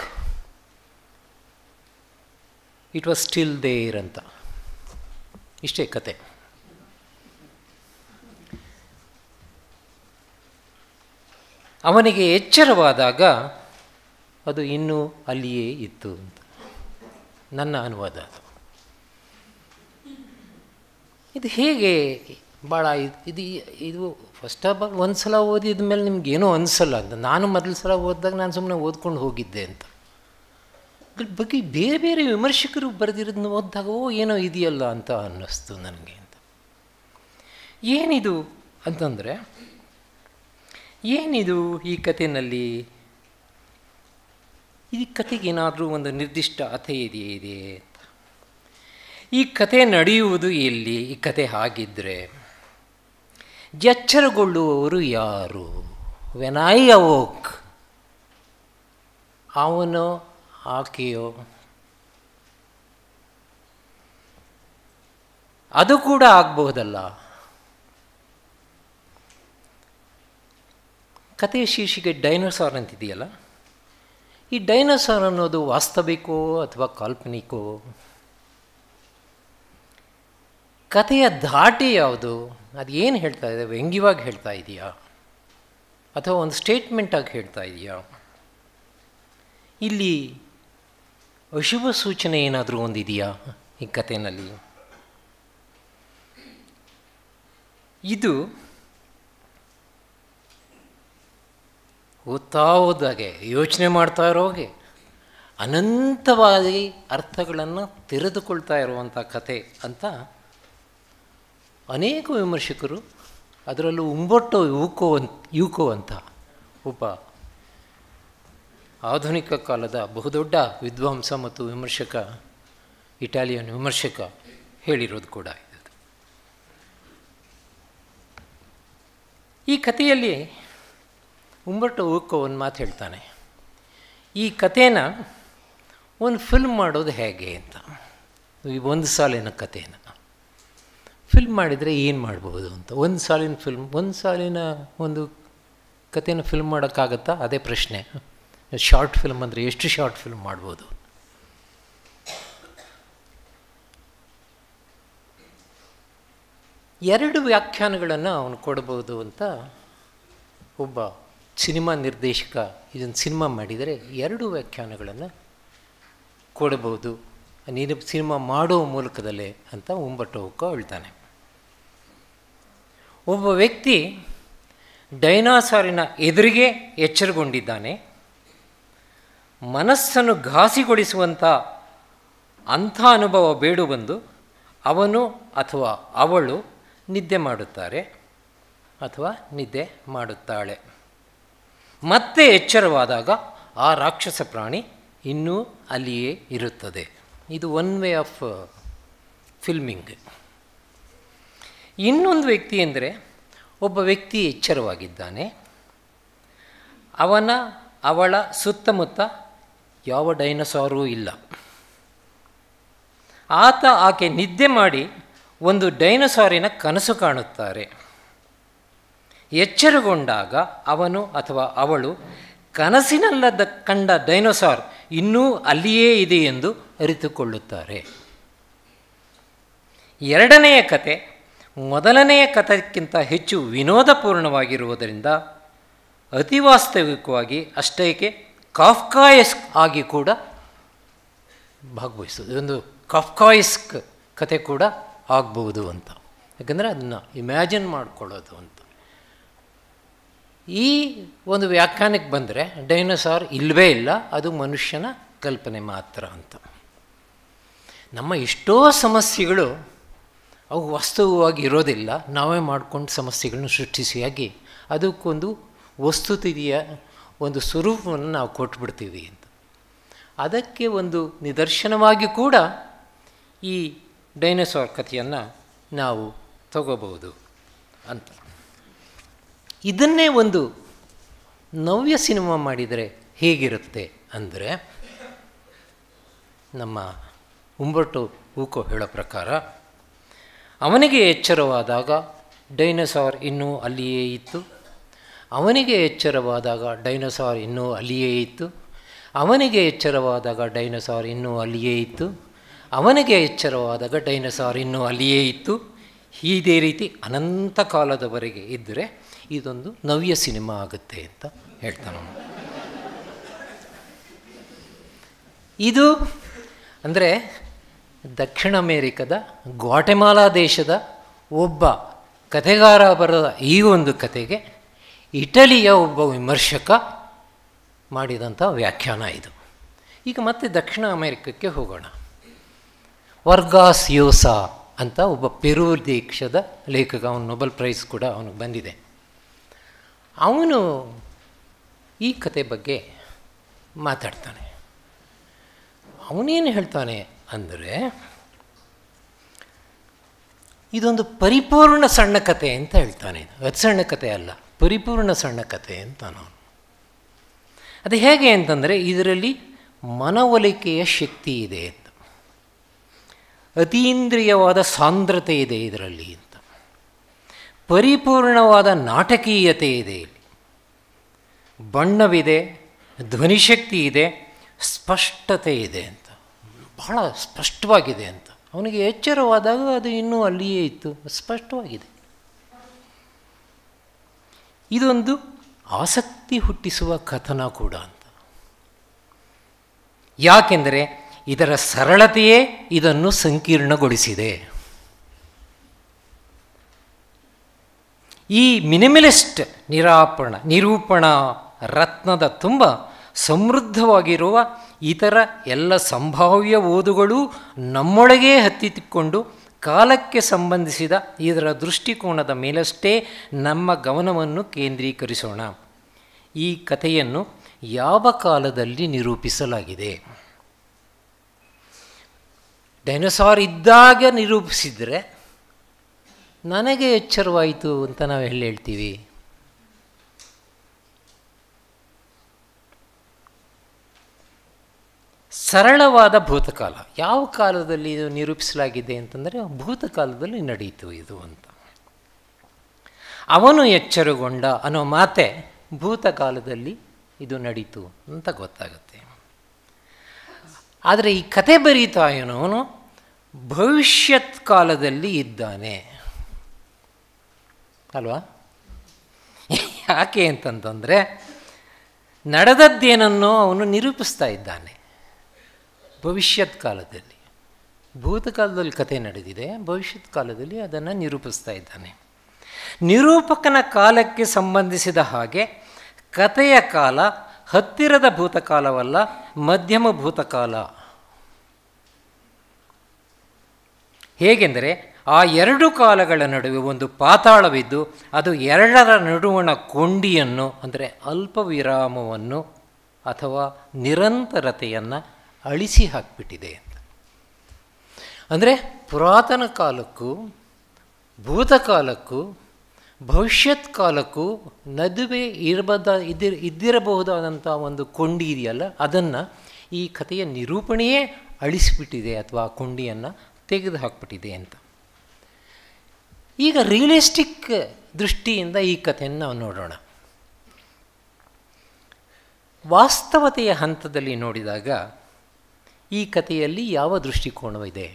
it was still there ಅಂತ ಇಷ್ಟೇ ಕತೆ ಅವನಿಗೆ ಎಚ್ಚರವಾದಾಗ ಅದು ಇನ್ನೂ ಅಲ್ಲಿಯೇ ಇತ್ತು ಅಂತ ನನ್ನ ಅನುವಾದ ಅದು ಇದು ಹೇಗೆ ಭಾಳ ಇದು ಇದು ಫಸ್ಟ್ ಆಫ್ ಆಲ್ ಒಂದು ಸಲ ಓದಿದ ಮೇಲೆ ನಿಮ್ಗೇನೋ ಅನಿಸಲ್ಲ ಅಂತ ನಾನು ಮೊದಲ ಸಲ ಓದಿದಾಗ ನಾನು ಸುಮ್ಮನೆ ಓದ್ಕೊಂಡು ಹೋಗಿದ್ದೆ ಅಂತ ಅದ್ರ ಬಗ್ಗೆ ಬೇರೆ ಬೇರೆ ವಿಮರ್ಶಕರು ಬರೆದಿರೋದನ್ನ ಓದಿದಾಗ ಓ ಏನೋ ಇದೆಯಲ್ಲ ಅಂತ ಅನ್ನಿಸ್ತು ನನಗೆ ಅಂತ ಏನಿದು ಅಂತಂದರೆ ಏನಿದು ಈ ಕಥೆಯಲ್ಲಿ ಈ ಕಥೆಗೆ ಏನಾದರೂ ಒಂದು ನಿರ್ದಿಷ್ಟ ಅರ್ಥೆ ಇದೆಯೇ ಇದೆ ಅಂತ ಈ ಕತೆ ನಡೆಯುವುದು ಎಲ್ಲಿ ಈ ಕತೆ ಹಾಗಿದ್ದರೆ ಎಚ್ಚರಗೊಳ್ಳುವವರು ಯಾರು ವೆನ್ ಐ ಅವೋಕ್ ಅವನು ಆಕೆಯೋ ಅದು ಕೂಡ ಆಗಬಹುದಲ್ಲ ಕಥೆಯ ಶೀರ್ಷಿಕೆ ಡೈನೋಸಾರ್ ಅಂತಿದೆಯಲ್ಲ ಈ ಡೈನೋಸಾರ್ ಅನ್ನೋದು ವಾಸ್ತವಿಕೋ ಅಥವಾ ಕಾಲ್ಪನಿಕೋ ಕಥೆಯ ಧಾಟಿ ಯಾವುದು ಅದು ಏನು ಹೇಳ್ತಾ ಇದೆ ವ್ಯಂಗ್ಯವಾಗಿ ಹೇಳ್ತಾ ಇದೆಯಾ ಅಥವಾ ಒಂದು ಸ್ಟೇಟ್ಮೆಂಟಾಗಿ ಹೇಳ್ತಾ ಇದೆಯಾ ಇಲ್ಲಿ ಅಶುಭ ಸೂಚನೆ ಏನಾದರೂ ಒಂದಿದೆಯಾ ಈ ಕಥೆಯಲ್ಲಿ ಇದು ಓದ್ತಾ ಹೋದಾಗೆ ಯೋಚನೆ ಮಾಡ್ತಾ ಇರೋಗೆ ಅನಂತವಾಗಿ ಅರ್ಥಗಳನ್ನು ತೆರೆದುಕೊಳ್ತಾ ಇರುವಂಥ ಕತೆ ಅಂತ ಅನೇಕ ವಿಮರ್ಶಕರು ಅದರಲ್ಲೂ ಉಂಬೊಟ್ಟೋ ಯೂಕೋ ಅಂತ ಯೂಕೋ ಅಂತ ಒಬ್ಬ ಆಧುನಿಕ ಕಾಲದ ಬಹುದೊಡ್ಡ ವಿದ್ವಾಂಸ ಮತ್ತು ವಿಮರ್ಶಕ ಇಟಾಲಿಯನ್ ವಿಮರ್ಶಕ ಹೇಳಿರೋದು ಕೂಡ ಇದು ಈ ಕಥೆಯಲ್ಲಿ ಉಂಬರ್ಟೋ ಉಕ್ಕೋ ಒಂದು ಮಾತು ಹೇಳ್ತಾನೆ ಈ ಕಥೆನ ಒಂದು ಫಿಲ್ಮ್ ಮಾಡೋದು ಹೇಗೆ ಅಂತ ಈ ಒಂದು ಸಾಲಿನ ಕಥೆನ ಫಿಲ್ಮ್ ಮಾಡಿದರೆ ಏನು ಮಾಡ್ಬೋದು ಅಂತ ಒಂದು ಸಾಲಿನ ಫಿಲ್ಮ್ ಒಂದು ಸಾಲಿನ ಒಂದು ಕಥೆನ ಫಿಲ್ಮ್ ಮಾಡೋಕ್ಕಾಗತ್ತಾ ಅದೇ ಪ್ರಶ್ನೆ ಶಾರ್ಟ್ ಫಿಲ್ಮ್ ಅಂದರೆ ಎಷ್ಟು ಶಾರ್ಟ್ ಫಿಲ್ಮ್ ಮಾಡ್ಬೋದು ಎರಡು ವ್ಯಾಖ್ಯಾನಗಳನ್ನು ಅವನು ಕೊಡ್ಬೋದು ಅಂತ ಒಬ್ಬ ಸಿನಿಮಾ ನಿರ್ದೇಶಕ ಇದನ್ನು ಸಿನಿಮಾ ಮಾಡಿದರೆ ಎರಡು ವ್ಯಾಖ್ಯಾನಗಳನ್ನು ಕೊಡಬಹುದು ನೀನು ಸಿನಿಮಾ ಮಾಡೋ ಮೂಲಕದಲ್ಲೇ ಅಂತ ಉಂಬಟ್ಟೋಕ ಹೇಳ್ತಾನೆ ಒಬ್ಬ ವ್ಯಕ್ತಿ ಡೈನಾಸಾರಿನ ಎದುರಿಗೆ ಎಚ್ಚರಗೊಂಡಿದ್ದಾನೆ ಮನಸ್ಸನ್ನು ಘಾಸಿಗೊಳಿಸುವಂಥ ಅಂಥ ಅನುಭವ ಬೇಡು ಬಂದು ಅವನು ಅಥವಾ ಅವಳು ನಿದ್ದೆ ಮಾಡುತ್ತಾರೆ ಅಥವಾ ನಿದ್ದೆ ಮಾಡುತ್ತಾಳೆ ಮತ್ತೆ ಎಚ್ಚರವಾದಾಗ ಆ ರಾಕ್ಷಸ ಪ್ರಾಣಿ ಇನ್ನೂ ಅಲ್ಲಿಯೇ ಇರುತ್ತದೆ ಇದು ಒನ್ ವೇ ಆಫ್ ಫಿಲ್ಮಿಂಗ್ ಇನ್ನೊಂದು ವ್ಯಕ್ತಿ ಅಂದರೆ ಒಬ್ಬ ವ್ಯಕ್ತಿ ಎಚ್ಚರವಾಗಿದ್ದಾನೆ ಅವನ ಅವಳ ಸುತ್ತಮುತ್ತ ಯಾವ ಡೈನಸಾರೂ ಇಲ್ಲ ಆತ ಆಕೆ ನಿದ್ದೆ ಮಾಡಿ ಒಂದು ಡೈನಸಾರಿನ ಕನಸು ಕಾಣುತ್ತಾರೆ ಎಚ್ಚರಗೊಂಡಾಗ ಅವನು ಅಥವಾ ಅವಳು ಕನಸಿನಲ್ಲದ ಕಂಡ ಡೈನೋಸಾರ್ ಇನ್ನೂ ಅಲ್ಲಿಯೇ ಇದೆ ಎಂದು ಅರಿತುಕೊಳ್ಳುತ್ತಾರೆ ಎರಡನೆಯ ಕತೆ ಮೊದಲನೆಯ ಕಥೆಗಿಂತ ಹೆಚ್ಚು ವಿನೋದಪೂರ್ಣವಾಗಿರುವುದರಿಂದ ಅತಿ ವಾಸ್ತವಿಕವಾಗಿ ಅಷ್ಟೇಕೆ ಕಾಫ್ಕಾಯಸ್ಕ್ ಆಗಿ ಕೂಡ ಭಾಗವಹಿಸೋದು ಒಂದು ಕಾಫ್ಕಾಯಿಸ್ಕ್ ಕತೆ ಕೂಡ ಆಗ್ಬೋದು ಅಂತ ಯಾಕಂದರೆ ಅದನ್ನು ಇಮ್ಯಾಜಿನ್ ಮಾಡ್ಕೊಳ್ಳೋದು ಅಂತ ಈ ಒಂದು ವ್ಯಾಖ್ಯಾನಕ್ಕೆ ಬಂದರೆ ಡೈನೋಸಾರ್ ಇಲ್ಲವೇ ಇಲ್ಲ ಅದು ಮನುಷ್ಯನ ಕಲ್ಪನೆ ಮಾತ್ರ ಅಂತ ನಮ್ಮ ಎಷ್ಟೋ ಸಮಸ್ಯೆಗಳು ಅವು ವಾಸ್ತವವಾಗಿ ಇರೋದಿಲ್ಲ ನಾವೇ ಮಾಡ್ಕೊಂಡು ಸಮಸ್ಯೆಗಳನ್ನ ಸೃಷ್ಟಿಸಿಯಾಗಿ ಅದಕ್ಕೊಂದು ವಸ್ತುತಿಯ ಒಂದು ಸ್ವರೂಪವನ್ನು ನಾವು ಕೊಟ್ಬಿಡ್ತೀವಿ ಅಂತ ಅದಕ್ಕೆ ಒಂದು ನಿದರ್ಶನವಾಗಿ ಕೂಡ ಈ ಡೈನೋಸಾರ್ ಕಥೆಯನ್ನು ನಾವು ತಗೋಬಹುದು ಅಂತ ಇದನ್ನೇ ಒಂದು ನವ್ಯ ಸಿನಿಮಾ ಮಾಡಿದರೆ ಹೇಗಿರುತ್ತೆ ಅಂದರೆ ನಮ್ಮ ಉಂಬರ್ಟು ಹೂಕೋ ಹೇಳೋ ಪ್ರಕಾರ ಅವನಿಗೆ ಎಚ್ಚರವಾದಾಗ ಡೈನೋಸಾರ್ ಇನ್ನೂ ಅಲ್ಲಿಯೇ ಇತ್ತು ಅವನಿಗೆ ಎಚ್ಚರವಾದಾಗ ಡೈನೋಸಾರ್ ಇನ್ನೂ ಅಲ್ಲಿಯೇ ಇತ್ತು ಅವನಿಗೆ ಎಚ್ಚರವಾದಾಗ ಡೈನೋಸಾರ್ ಇನ್ನೂ ಅಲ್ಲಿಯೇ ಇತ್ತು ಅವನಿಗೆ ಎಚ್ಚರವಾದಾಗ ಡೈನೋಸಾರ್ ಇನ್ನೂ ಅಲ್ಲಿಯೇ ಇತ್ತು ಇದೇ ರೀತಿ ಅನಂತ ಕಾಲದವರೆಗೆ ಇದ್ದರೆ ಇದೊಂದು ನವ್ಯ ಸಿನಿಮಾ ಆಗುತ್ತೆ ಅಂತ ಹೇಳ್ತಾನೆ ಇದು ಅಂದರೆ ದಕ್ಷಿಣ ಅಮೇರಿಕದ ಗ್ವಾಟೆಮಾಲಾ ದೇಶದ ಒಬ್ಬ ಕಥೆಗಾರ ಬರೆದ ಈ ಒಂದು ಕತೆಗೆ ಇಟಲಿಯ ಒಬ್ಬ ವಿಮರ್ಶಕ ಮಾಡಿದಂಥ ವ್ಯಾಖ್ಯಾನ ಇದು ಈಗ ಮತ್ತೆ ದಕ್ಷಿಣ ಅಮೆರಿಕಕ್ಕೆ ಹೋಗೋಣ ವರ್ಗಾಸ್ ಯೋಸಾ ಅಂತ ಒಬ್ಬ ಪೆರು ದೇಶದ ಲೇಖಕ ಅವನು ನೊಬೆಲ್ ಪ್ರೈಸ್ ಕೂಡ ಅವನಿಗೆ ಬಂದಿದೆ ಅವನು ಈ ಕತೆ ಬಗ್ಗೆ ಮಾತಾಡ್ತಾನೆ ಅವನೇನು ಹೇಳ್ತಾನೆ ಅಂದರೆ ಇದೊಂದು ಪರಿಪೂರ್ಣ ಸಣ್ಣ ಕತೆ ಅಂತ ಹೇಳ್ತಾನೆ ಅತಿ ಸಣ್ಣ ಕತೆ ಅಲ್ಲ ಪರಿಪೂರ್ಣ ಸಣ್ಣ ಕತೆ ಅಂತ ನಾನು ಅದು ಹೇಗೆ ಅಂತಂದರೆ ಇದರಲ್ಲಿ ಮನವೊಲಿಕೆಯ ಶಕ್ತಿ ಇದೆ ಅಂತ ಅತೀಂದ್ರಿಯವಾದ ಸಾಂದ್ರತೆ ಇದೆ ಇದರಲ್ಲಿ ಅಂತ ಪರಿಪೂರ್ಣವಾದ ನಾಟಕೀಯತೆ ಇದೆ ಇಲ್ಲಿ ಬಣ್ಣವಿದೆ ಧ್ವನಿಶಕ್ತಿ ಇದೆ ಸ್ಪಷ್ಟತೆ ಇದೆ ಅಂತ ಬಹಳ ಸ್ಪಷ್ಟವಾಗಿದೆ ಅಂತ ಅವನಿಗೆ ಎಚ್ಚರವಾದಾಗ ಅದು ಇನ್ನೂ ಅಲ್ಲಿಯೇ ಇತ್ತು ಸ್ಪಷ್ಟವಾಗಿದೆ ಇದೊಂದು ಆಸಕ್ತಿ ಹುಟ್ಟಿಸುವ ಕಥನ ಕೂಡ ಅಂತ ಯಾಕೆಂದರೆ ಇದರ ಸರಳತೆಯೇ ಇದನ್ನು ಸಂಕೀರ್ಣಗೊಳಿಸಿದೆ ಈ ಮಿನಿಮಲಿಸ್ಟ್ ನಿರಾಪಣ ನಿರೂಪಣ ರತ್ನದ ತುಂಬ ಸಮೃದ್ಧವಾಗಿರುವ ಇತರ ಎಲ್ಲ ಸಂಭಾವ್ಯ ಓದುಗಳು ನಮ್ಮೊಳಗೇ ಹತ್ತಿಕೊಂಡು ಕಾಲಕ್ಕೆ ಸಂಬಂಧಿಸಿದ ಇದರ ದೃಷ್ಟಿಕೋನದ ಮೇಲಷ್ಟೇ ನಮ್ಮ ಗಮನವನ್ನು ಕೇಂದ್ರೀಕರಿಸೋಣ ಈ ಕಥೆಯನ್ನು ಯಾವ ಕಾಲದಲ್ಲಿ ನಿರೂಪಿಸಲಾಗಿದೆ ಡೈನೋಸಾರ್ ಇದ್ದಾಗ ನಿರೂಪಿಸಿದರೆ ನನಗೆ ಎಚ್ಚರವಾಯಿತು ಅಂತ ನಾವು ಎಲ್ಲಿ ಹೇಳ್ತೀವಿ ಸರಳವಾದ ಭೂತಕಾಲ ಯಾವ ಕಾಲದಲ್ಲಿ ಇದು ನಿರೂಪಿಸಲಾಗಿದೆ ಅಂತಂದರೆ ಭೂತಕಾಲದಲ್ಲಿ ನಡೆಯಿತು ಇದು ಅಂತ ಅವನು ಎಚ್ಚರಗೊಂಡ ಅನ್ನೋ ಮಾತೆ ಭೂತಕಾಲದಲ್ಲಿ ಇದು ನಡೀತು ಅಂತ ಗೊತ್ತಾಗುತ್ತೆ ಆದರೆ ಈ ಕತೆ ಬರೀತಾ ಏನೋನು ಭವಿಷ್ಯತ್ ಕಾಲದಲ್ಲಿ ಇದ್ದಾನೆ ಅಲ್ವಾ ಯಾಕೆ ಅಂತಂತಂದರೆ ನಡೆದದ್ದೇನನ್ನೋ ಅವನು ನಿರೂಪಿಸ್ತಾ ಇದ್ದಾನೆ ಭವಿಷ್ಯತ್ ಕಾಲದಲ್ಲಿ ಭೂತಕಾಲದಲ್ಲಿ ಕತೆ ನಡೆದಿದೆ ಭವಿಷ್ಯತ್ ಕಾಲದಲ್ಲಿ ಅದನ್ನು ನಿರೂಪಿಸ್ತಾ ಇದ್ದಾನೆ ನಿರೂಪಕನ ಕಾಲಕ್ಕೆ ಸಂಬಂಧಿಸಿದ ಹಾಗೆ ಕಥೆಯ ಕಾಲ ಹತ್ತಿರದ ಭೂತಕಾಲವಲ್ಲ ಮಧ್ಯಮ ಭೂತಕಾಲ ಹೇಗೆಂದರೆ ಆ ಎರಡು ಕಾಲಗಳ ನಡುವೆ ಒಂದು ಪಾತಾಳವಿದ್ದು ಅದು ಎರಡರ ನಡುವಣ ಕೊಂಡಿಯನ್ನು ಅಂದರೆ ಅಲ್ಪ ವಿರಾಮವನ್ನು ಅಥವಾ ನಿರಂತರತೆಯನ್ನು ಅಳಿಸಿ ಹಾಕಿಬಿಟ್ಟಿದೆ ಅಂತ ಅಂದರೆ ಪುರಾತನ ಕಾಲಕ್ಕೂ ಭೂತಕಾಲಕ್ಕೂ ಭವಿಷ್ಯತ್ ಕಾಲಕ್ಕೂ ನದುವೆ ಇರಬದ ಇದ್ದಿರ ಇದ್ದಿರಬಹುದಾದಂಥ ಒಂದು ಕೊಂಡಿ ಇದೆಯಲ್ಲ ಅದನ್ನು ಈ ಕಥೆಯ ನಿರೂಪಣೆಯೇ ಅಳಿಸಿಬಿಟ್ಟಿದೆ ಅಥವಾ ಆ ಕೊಂಡಿಯನ್ನು ತೆಗೆದು ಹಾಕ್ಬಿಟ್ಟಿದೆ ಅಂತ ಈಗ ರಿಯಲಿಸ್ಟಿಕ್ ದೃಷ್ಟಿಯಿಂದ ಈ ಕಥೆಯನ್ನು ನಾವು ನೋಡೋಣ ವಾಸ್ತವತೆಯ ಹಂತದಲ್ಲಿ ನೋಡಿದಾಗ ಈ ಕಥೆಯಲ್ಲಿ ಯಾವ ದೃಷ್ಟಿಕೋನವಿದೆ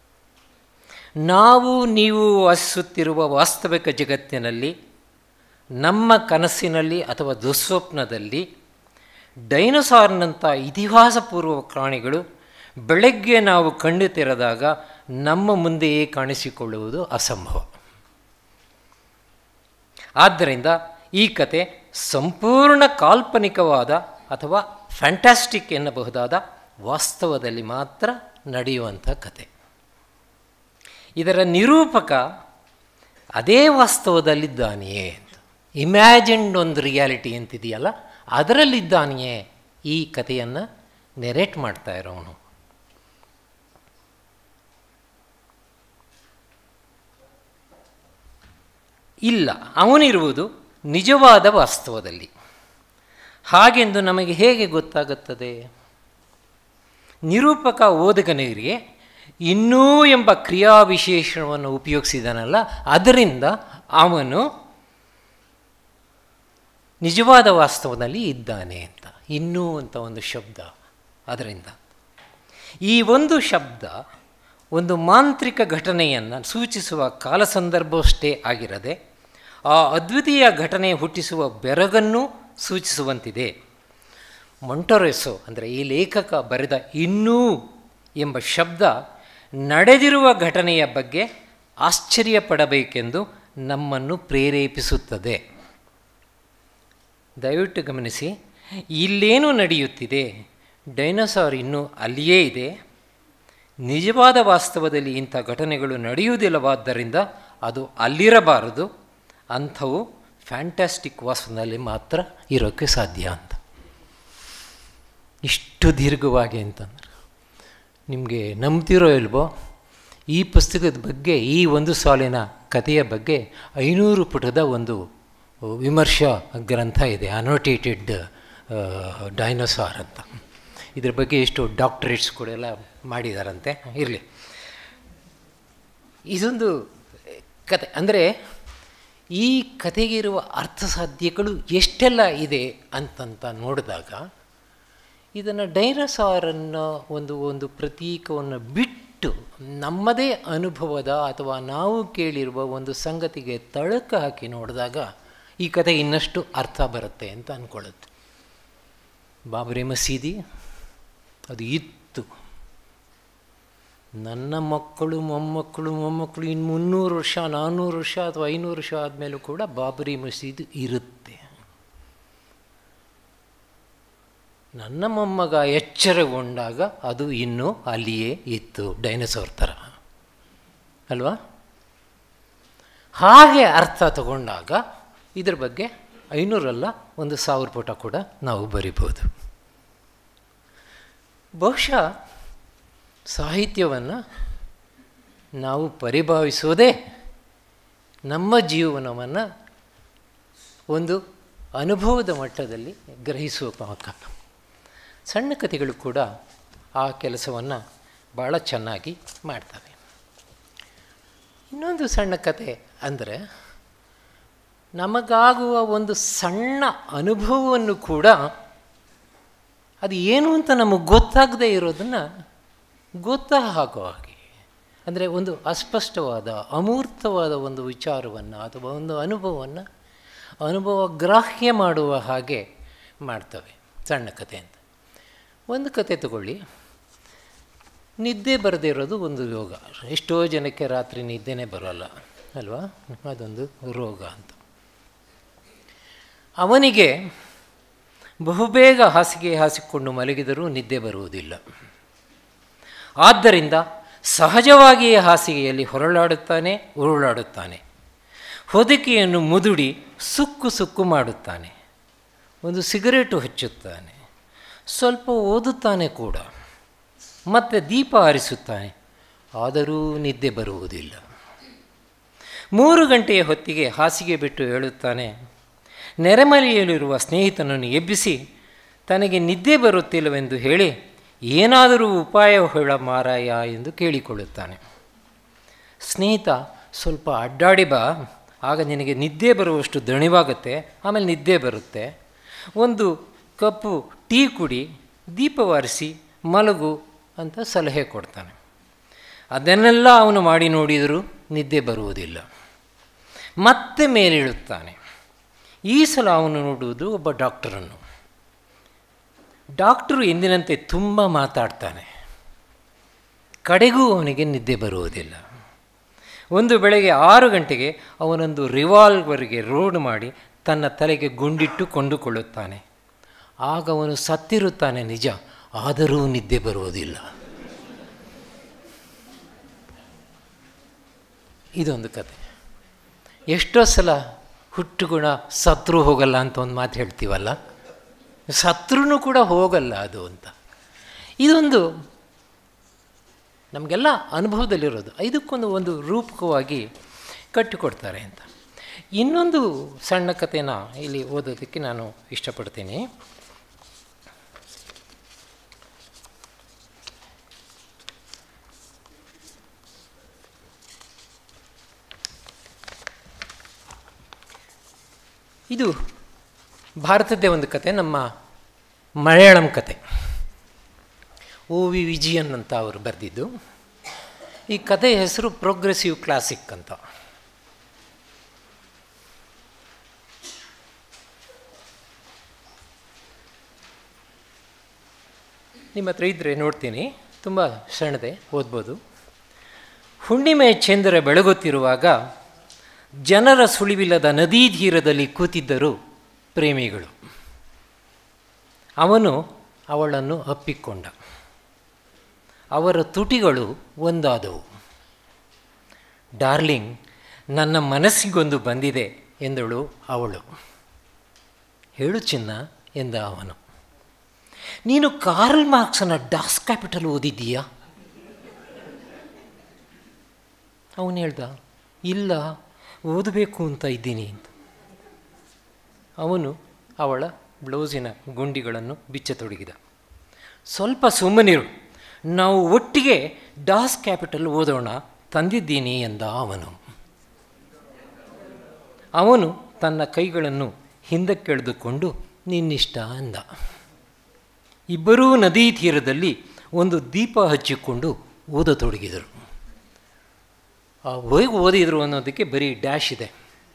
ನಾವು ನೀವು ವಾಸಿಸುತ್ತಿರುವ ವಾಸ್ತವಿಕ ಜಗತ್ತಿನಲ್ಲಿ ನಮ್ಮ ಕನಸಿನಲ್ಲಿ ಅಥವಾ ದುಸ್ವಪ್ನದಲ್ಲಿ ಡೈನೋಸಾರ್ನಂಥ ಇತಿಹಾಸಪೂರ್ವ ಪ್ರಾಣಿಗಳು ಬೆಳಗ್ಗೆ ನಾವು ಕಣ್ಣು ತೆರೆದಾಗ ನಮ್ಮ ಮುಂದೆಯೇ ಕಾಣಿಸಿಕೊಳ್ಳುವುದು ಅಸಂಭವ ಆದ್ದರಿಂದ ಈ ಕತೆ ಸಂಪೂರ್ಣ ಕಾಲ್ಪನಿಕವಾದ ಅಥವಾ ಫ್ಯಾಂಟಾಸ್ಟಿಕ್ ಎನ್ನಬಹುದಾದ ವಾಸ್ತವದಲ್ಲಿ ಮಾತ್ರ ನಡೆಯುವಂಥ ಕತೆ ಇದರ ನಿರೂಪಕ ಅದೇ ವಾಸ್ತವದಲ್ಲಿದ್ದಾನೆಯೇ ಅಂತ ಇಮ್ಯಾಜಿನ್ಡ್ ಒಂದು ರಿಯಾಲಿಟಿ ಅಂತಿದೆಯಲ್ಲ ಅದರಲ್ಲಿದ್ದಾನೆಯೇ ಈ ಕಥೆಯನ್ನು ನೆರೇಟ್ ಮಾಡ್ತಾ ಇರೋವನು ಇಲ್ಲ ಅವನಿರುವುದು ನಿಜವಾದ ವಾಸ್ತವದಲ್ಲಿ ಹಾಗೆಂದು ನಮಗೆ ಹೇಗೆ ಗೊತ್ತಾಗುತ್ತದೆ ನಿರೂಪಕ ಓದುಗನಿಗೆ ಇನ್ನೂ ಎಂಬ ಕ್ರಿಯಾ ವಿಶೇಷಣವನ್ನು ಉಪಯೋಗಿಸಿದನಲ್ಲ ಅದರಿಂದ ಅವನು ನಿಜವಾದ ವಾಸ್ತವದಲ್ಲಿ ಇದ್ದಾನೆ ಅಂತ ಇನ್ನೂ ಅಂತ ಒಂದು ಶಬ್ದ ಅದರಿಂದ ಈ ಒಂದು ಶಬ್ದ ಒಂದು ಮಾಂತ್ರಿಕ ಘಟನೆಯನ್ನು ಸೂಚಿಸುವ ಕಾಲ ಸಂದರ್ಭವಷ್ಟೇ ಆಗಿರದೆ ಆ ಅದ್ವಿತೀಯ ಘಟನೆ ಹುಟ್ಟಿಸುವ ಬೆರಗನ್ನು ಸೂಚಿಸುವಂತಿದೆ ಮೊಂಟೊರೆಸೋ ಅಂದರೆ ಈ ಲೇಖಕ ಬರೆದ ಇನ್ನೂ ಎಂಬ ಶಬ್ದ ನಡೆದಿರುವ ಘಟನೆಯ ಬಗ್ಗೆ ಆಶ್ಚರ್ಯಪಡಬೇಕೆಂದು ನಮ್ಮನ್ನು ಪ್ರೇರೇಪಿಸುತ್ತದೆ ದಯವಿಟ್ಟು ಗಮನಿಸಿ ಇಲ್ಲೇನು ನಡೆಯುತ್ತಿದೆ ಡೈನೋಸಾರ್ ಇನ್ನೂ ಅಲ್ಲಿಯೇ ಇದೆ ನಿಜವಾದ ವಾಸ್ತವದಲ್ಲಿ ಇಂಥ ಘಟನೆಗಳು ನಡೆಯುವುದಿಲ್ಲವಾದ್ದರಿಂದ ಅದು ಅಲ್ಲಿರಬಾರದು ಅಂಥವು ಫ್ಯಾಂಟಾಸ್ಟಿಕ್ ವಾಸ್ತವದಲ್ಲಿ ಮಾತ್ರ ಇರೋಕ್ಕೆ ಸಾಧ್ಯ ಅಂತ ಇಷ್ಟು ದೀರ್ಘವಾಗಿ ಅಂತಂದ್ರೆ ನಿಮಗೆ ನಂಬ್ತಿರೋ ಇಲ್ವೋ ಈ ಪುಸ್ತಕದ ಬಗ್ಗೆ ಈ ಒಂದು ಸಾಲಿನ ಕಥೆಯ ಬಗ್ಗೆ ಐನೂರು ಪುಟದ ಒಂದು ವಿಮರ್ಶಾ ಗ್ರಂಥ ಇದೆ ಅನೋಟೇಟೆಡ್ ಡೈನೋಸಾರ್ ಅಂತ ಇದ್ರ ಬಗ್ಗೆ ಎಷ್ಟು ಡಾಕ್ಟರೇಟ್ಸ್ ಕೂಡ ಎಲ್ಲ ಮಾಡಿದಾರಂತೆ ಇರಲಿ ಇದೊಂದು ಕತೆ ಅಂದರೆ ಈ ಕಥೆಗಿರುವ ಅರ್ಥಸಾಧ್ಯಗಳು ಎಷ್ಟೆಲ್ಲ ಇದೆ ಅಂತಂತ ನೋಡಿದಾಗ ಇದನ್ನು ಡೈನಸಾರನ್ನು ಒಂದು ಒಂದು ಪ್ರತೀಕವನ್ನು ಬಿಟ್ಟು ನಮ್ಮದೇ ಅನುಭವದ ಅಥವಾ ನಾವು ಕೇಳಿರುವ ಒಂದು ಸಂಗತಿಗೆ ತಳಕ ಹಾಕಿ ನೋಡಿದಾಗ ಈ ಕತೆ ಇನ್ನಷ್ಟು ಅರ್ಥ ಬರುತ್ತೆ ಅಂತ ಅಂದ್ಕೊಳ್ಳುತ್ತೆ ಬಾಬರಿ ಮಸೀದಿ ಅದು ಇತ್ತು ನನ್ನ ಮಕ್ಕಳು ಮೊಮ್ಮಕ್ಕಳು ಮೊಮ್ಮಕ್ಕಳು ಇನ್ನು ಮುನ್ನೂರು ವರ್ಷ ನಾನ್ನೂರು ವರ್ಷ ಅಥವಾ ಐನೂರು ವರ್ಷ ಆದಮೇಲೂ ಕೂಡ ಬಾಬರಿ ಮಸೀದಿ ಇರುತ್ತೆ ನನ್ನ ಮೊಮ್ಮಗ ಎಚ್ಚರಗೊಂಡಾಗ ಅದು ಇನ್ನೂ ಅಲ್ಲಿಯೇ ಇತ್ತು ಡೈನೋಸಾರ್ ಥರ ಅಲ್ವಾ ಹಾಗೆ ಅರ್ಥ ತಗೊಂಡಾಗ ಇದ್ರ ಬಗ್ಗೆ ಐನೂರಲ್ಲ ಒಂದು ಸಾವಿರ ಪುಟ ಕೂಡ ನಾವು ಬರಿಬೋದು ಬಹುಶಃ ಸಾಹಿತ್ಯವನ್ನು ನಾವು ಪರಿಭಾವಿಸೋದೇ ನಮ್ಮ ಜೀವನವನ್ನು ಒಂದು ಅನುಭವದ ಮಟ್ಟದಲ್ಲಿ ಗ್ರಹಿಸುವ ಮೂಲಕ ಸಣ್ಣ ಕಥೆಗಳು ಕೂಡ ಆ ಕೆಲಸವನ್ನು ಭಾಳ ಚೆನ್ನಾಗಿ ಮಾಡ್ತವೆ ಇನ್ನೊಂದು ಸಣ್ಣ ಕತೆ ಅಂದರೆ ನಮಗಾಗುವ ಒಂದು ಸಣ್ಣ ಅನುಭವವನ್ನು ಕೂಡ ಅದು ಏನು ಅಂತ ನಮಗೆ ಗೊತ್ತಾಗದೇ ಇರೋದನ್ನು ಗೊತ್ತಾ ಹಾಕೋ ಹಾಗೆ ಅಂದರೆ ಒಂದು ಅಸ್ಪಷ್ಟವಾದ ಅಮೂರ್ತವಾದ ಒಂದು ವಿಚಾರವನ್ನು ಅಥವಾ ಒಂದು ಅನುಭವವನ್ನು ಅನುಭವ ಗ್ರಾಹ್ಯ ಮಾಡುವ ಹಾಗೆ ಮಾಡ್ತವೆ ಸಣ್ಣ ಕತೆ ಅಂತ ಒಂದು ಕತೆ ತಗೊಳ್ಳಿ ನಿದ್ದೆ ಬರದೇ ಇರೋದು ಒಂದು ರೋಗ ಎಷ್ಟೋ ಜನಕ್ಕೆ ರಾತ್ರಿ ನಿದ್ದೆನೇ ಬರೋಲ್ಲ ಅಲ್ವಾ ಅದೊಂದು ರೋಗ ಅಂತ ಅವನಿಗೆ ಬಹುಬೇಗ ಹಾಸಿಗೆ ಹಾಸಿಕೊಂಡು ಮಲಗಿದರೂ ನಿದ್ದೆ ಬರುವುದಿಲ್ಲ ಆದ್ದರಿಂದ ಸಹಜವಾಗಿಯೇ ಹಾಸಿಗೆಯಲ್ಲಿ ಹೊರಳಾಡುತ್ತಾನೆ ಉರುಳಾಡುತ್ತಾನೆ ಹೊದಿಕೆಯನ್ನು ಮುದುಡಿ ಸುಕ್ಕು ಸುಕ್ಕು ಮಾಡುತ್ತಾನೆ ಒಂದು ಸಿಗರೇಟು ಹಚ್ಚುತ್ತಾನೆ ಸ್ವಲ್ಪ ಓದುತ್ತಾನೆ ಕೂಡ ಮತ್ತೆ ದೀಪ ಆರಿಸುತ್ತಾನೆ ಆದರೂ ನಿದ್ದೆ ಬರುವುದಿಲ್ಲ ಮೂರು ಗಂಟೆಯ ಹೊತ್ತಿಗೆ ಹಾಸಿಗೆ ಬಿಟ್ಟು ಹೇಳುತ್ತಾನೆ ನೆರೆಮನೆಯಲ್ಲಿರುವ ಸ್ನೇಹಿತನನ್ನು ಎಬ್ಬಿಸಿ ತನಗೆ ನಿದ್ದೆ ಬರುತ್ತಿಲ್ಲವೆಂದು ಹೇಳಿ ಏನಾದರೂ ಉಪಾಯ ಹೇಳ ಮಾರಾಯ ಎಂದು ಕೇಳಿಕೊಳ್ಳುತ್ತಾನೆ ಸ್ನೇಹಿತ ಸ್ವಲ್ಪ ಅಡ್ಡಾಡಿ ಬಾ ಆಗ ನಿನಗೆ ನಿದ್ದೆ ಬರುವಷ್ಟು ದಣಿವಾಗುತ್ತೆ ಆಮೇಲೆ ನಿದ್ದೆ ಬರುತ್ತೆ ಒಂದು ಕಪ್ಪು ಟೀ ಕುಡಿ ದೀಪವಾರಿಸಿ ಮಲಗು ಅಂತ ಸಲಹೆ ಕೊಡ್ತಾನೆ ಅದನ್ನೆಲ್ಲ ಅವನು ಮಾಡಿ ನೋಡಿದರೂ ನಿದ್ದೆ ಬರುವುದಿಲ್ಲ ಮತ್ತೆ ಮೇಲಿಳುತ್ತಾನೆ ಈ ಸಲ ಅವನು ನೋಡುವುದು ಒಬ್ಬ ಡಾಕ್ಟರನ್ನು ಡಾಕ್ಟರು ಎಂದಿನಂತೆ ತುಂಬ ಮಾತಾಡ್ತಾನೆ ಕಡೆಗೂ ಅವನಿಗೆ ನಿದ್ದೆ ಬರುವುದಿಲ್ಲ ಒಂದು ಬೆಳಗ್ಗೆ ಆರು ಗಂಟೆಗೆ ಅವನೊಂದು ರಿವಾಲ್ವರ್ಗೆ ರೋಡ್ ಮಾಡಿ ತನ್ನ ತಲೆಗೆ ಗುಂಡಿಟ್ಟು ಕೊಂಡುಕೊಳ್ಳುತ್ತಾನೆ ಆಗ ಅವನು ಸತ್ತಿರುತ್ತಾನೆ ನಿಜ ಆದರೂ ನಿದ್ದೆ ಬರುವುದಿಲ್ಲ ಇದೊಂದು ಕತೆ ಎಷ್ಟೋ ಸಲ ಹುಟ್ಟುಗುಣ ಸತ್ರು ಹೋಗಲ್ಲ ಅಂತ ಒಂದು ಮಾತು ಹೇಳ್ತೀವಲ್ಲ ಸತ್ರೂ ಕೂಡ ಹೋಗಲ್ಲ ಅದು ಅಂತ ಇದೊಂದು ನಮಗೆಲ್ಲ ಅನುಭವದಲ್ಲಿರೋದು ಇದಕ್ಕೊಂದು ಒಂದು ರೂಪಕವಾಗಿ ಕಟ್ಟಿಕೊಡ್ತಾರೆ ಅಂತ ಇನ್ನೊಂದು ಸಣ್ಣ ಕಥೆನ ಇಲ್ಲಿ ಓದೋದಕ್ಕೆ ನಾನು ಇಷ್ಟಪಡ್ತೀನಿ ಇದು ಭಾರತದ್ದೇ ಒಂದು ಕತೆ ನಮ್ಮ ಮಲಯಾಳಂ ಕತೆ ಓ ವಿ ವಿಜಯನ್ ಅಂತ ಅವರು ಬರೆದಿದ್ದು ಈ ಕಥೆಯ ಹೆಸರು ಪ್ರೋಗ್ರೆಸಿವ್ ಕ್ಲಾಸಿಕ್ ಅಂತ ನಿಮ್ಮ ಹತ್ರ ಇದ್ದರೆ ನೋಡ್ತೀನಿ ತುಂಬ ಸಣ್ಣದೆ ಓದ್ಬೋದು ಹುಣ್ಣಿಮೆ ಚಂದ್ರ ಬೆಳಗುತ್ತಿರುವಾಗ ಜನರ ಸುಳಿವಿಲ್ಲದ ನದೀ ತೀರದಲ್ಲಿ ಕೂತಿದ್ದರು ಪ್ರೇಮಿಗಳು ಅವನು ಅವಳನ್ನು ಅಪ್ಪಿಕೊಂಡ ಅವರ ತುಟಿಗಳು ಒಂದಾದವು ಡಾರ್ಲಿಂಗ್ ನನ್ನ ಮನಸ್ಸಿಗೊಂದು ಬಂದಿದೆ ಎಂದಳು ಅವಳು ಹೇಳು ಚಿನ್ನ ಎಂದ ಅವನು ನೀನು ಕಾರ್ಲ್ ಮಾರ್ಕ್ಸನ ಡಾಸ್ ಕ್ಯಾಪಿಟಲ್ ಓದಿದ್ದೀಯಾ ಅವನು ಹೇಳ್ದ ಇಲ್ಲ ಓದಬೇಕು ಅಂತ ಇದ್ದೀನಿ ಅಂತ ಅವನು ಅವಳ ಬ್ಲೌಸಿನ ಗುಂಡಿಗಳನ್ನು ಬಿಚ್ಚತೊಡಗಿದ ಸ್ವಲ್ಪ ಸುಮ್ಮನಿರು ನಾವು ಒಟ್ಟಿಗೆ ಡಾಸ್ ಕ್ಯಾಪಿಟಲ್ ಓದೋಣ ತಂದಿದ್ದೀನಿ ಎಂದ ಅವನು ಅವನು ತನ್ನ ಕೈಗಳನ್ನು ಹಿಂದಕ್ಕೆಳೆದುಕೊಂಡು ನಿನ್ನಿಷ್ಟ ಅಂದ ಇಬ್ಬರೂ ನದಿ ತೀರದಲ್ಲಿ ಒಂದು ದೀಪ ಹಚ್ಚಿಕೊಂಡು ಓದತೊಡಗಿದರು ಆ ಹೋಗಿ ಓದಿದರು ಅನ್ನೋದಕ್ಕೆ ಬರೀ ಡ್ಯಾಶ್ ಇದೆ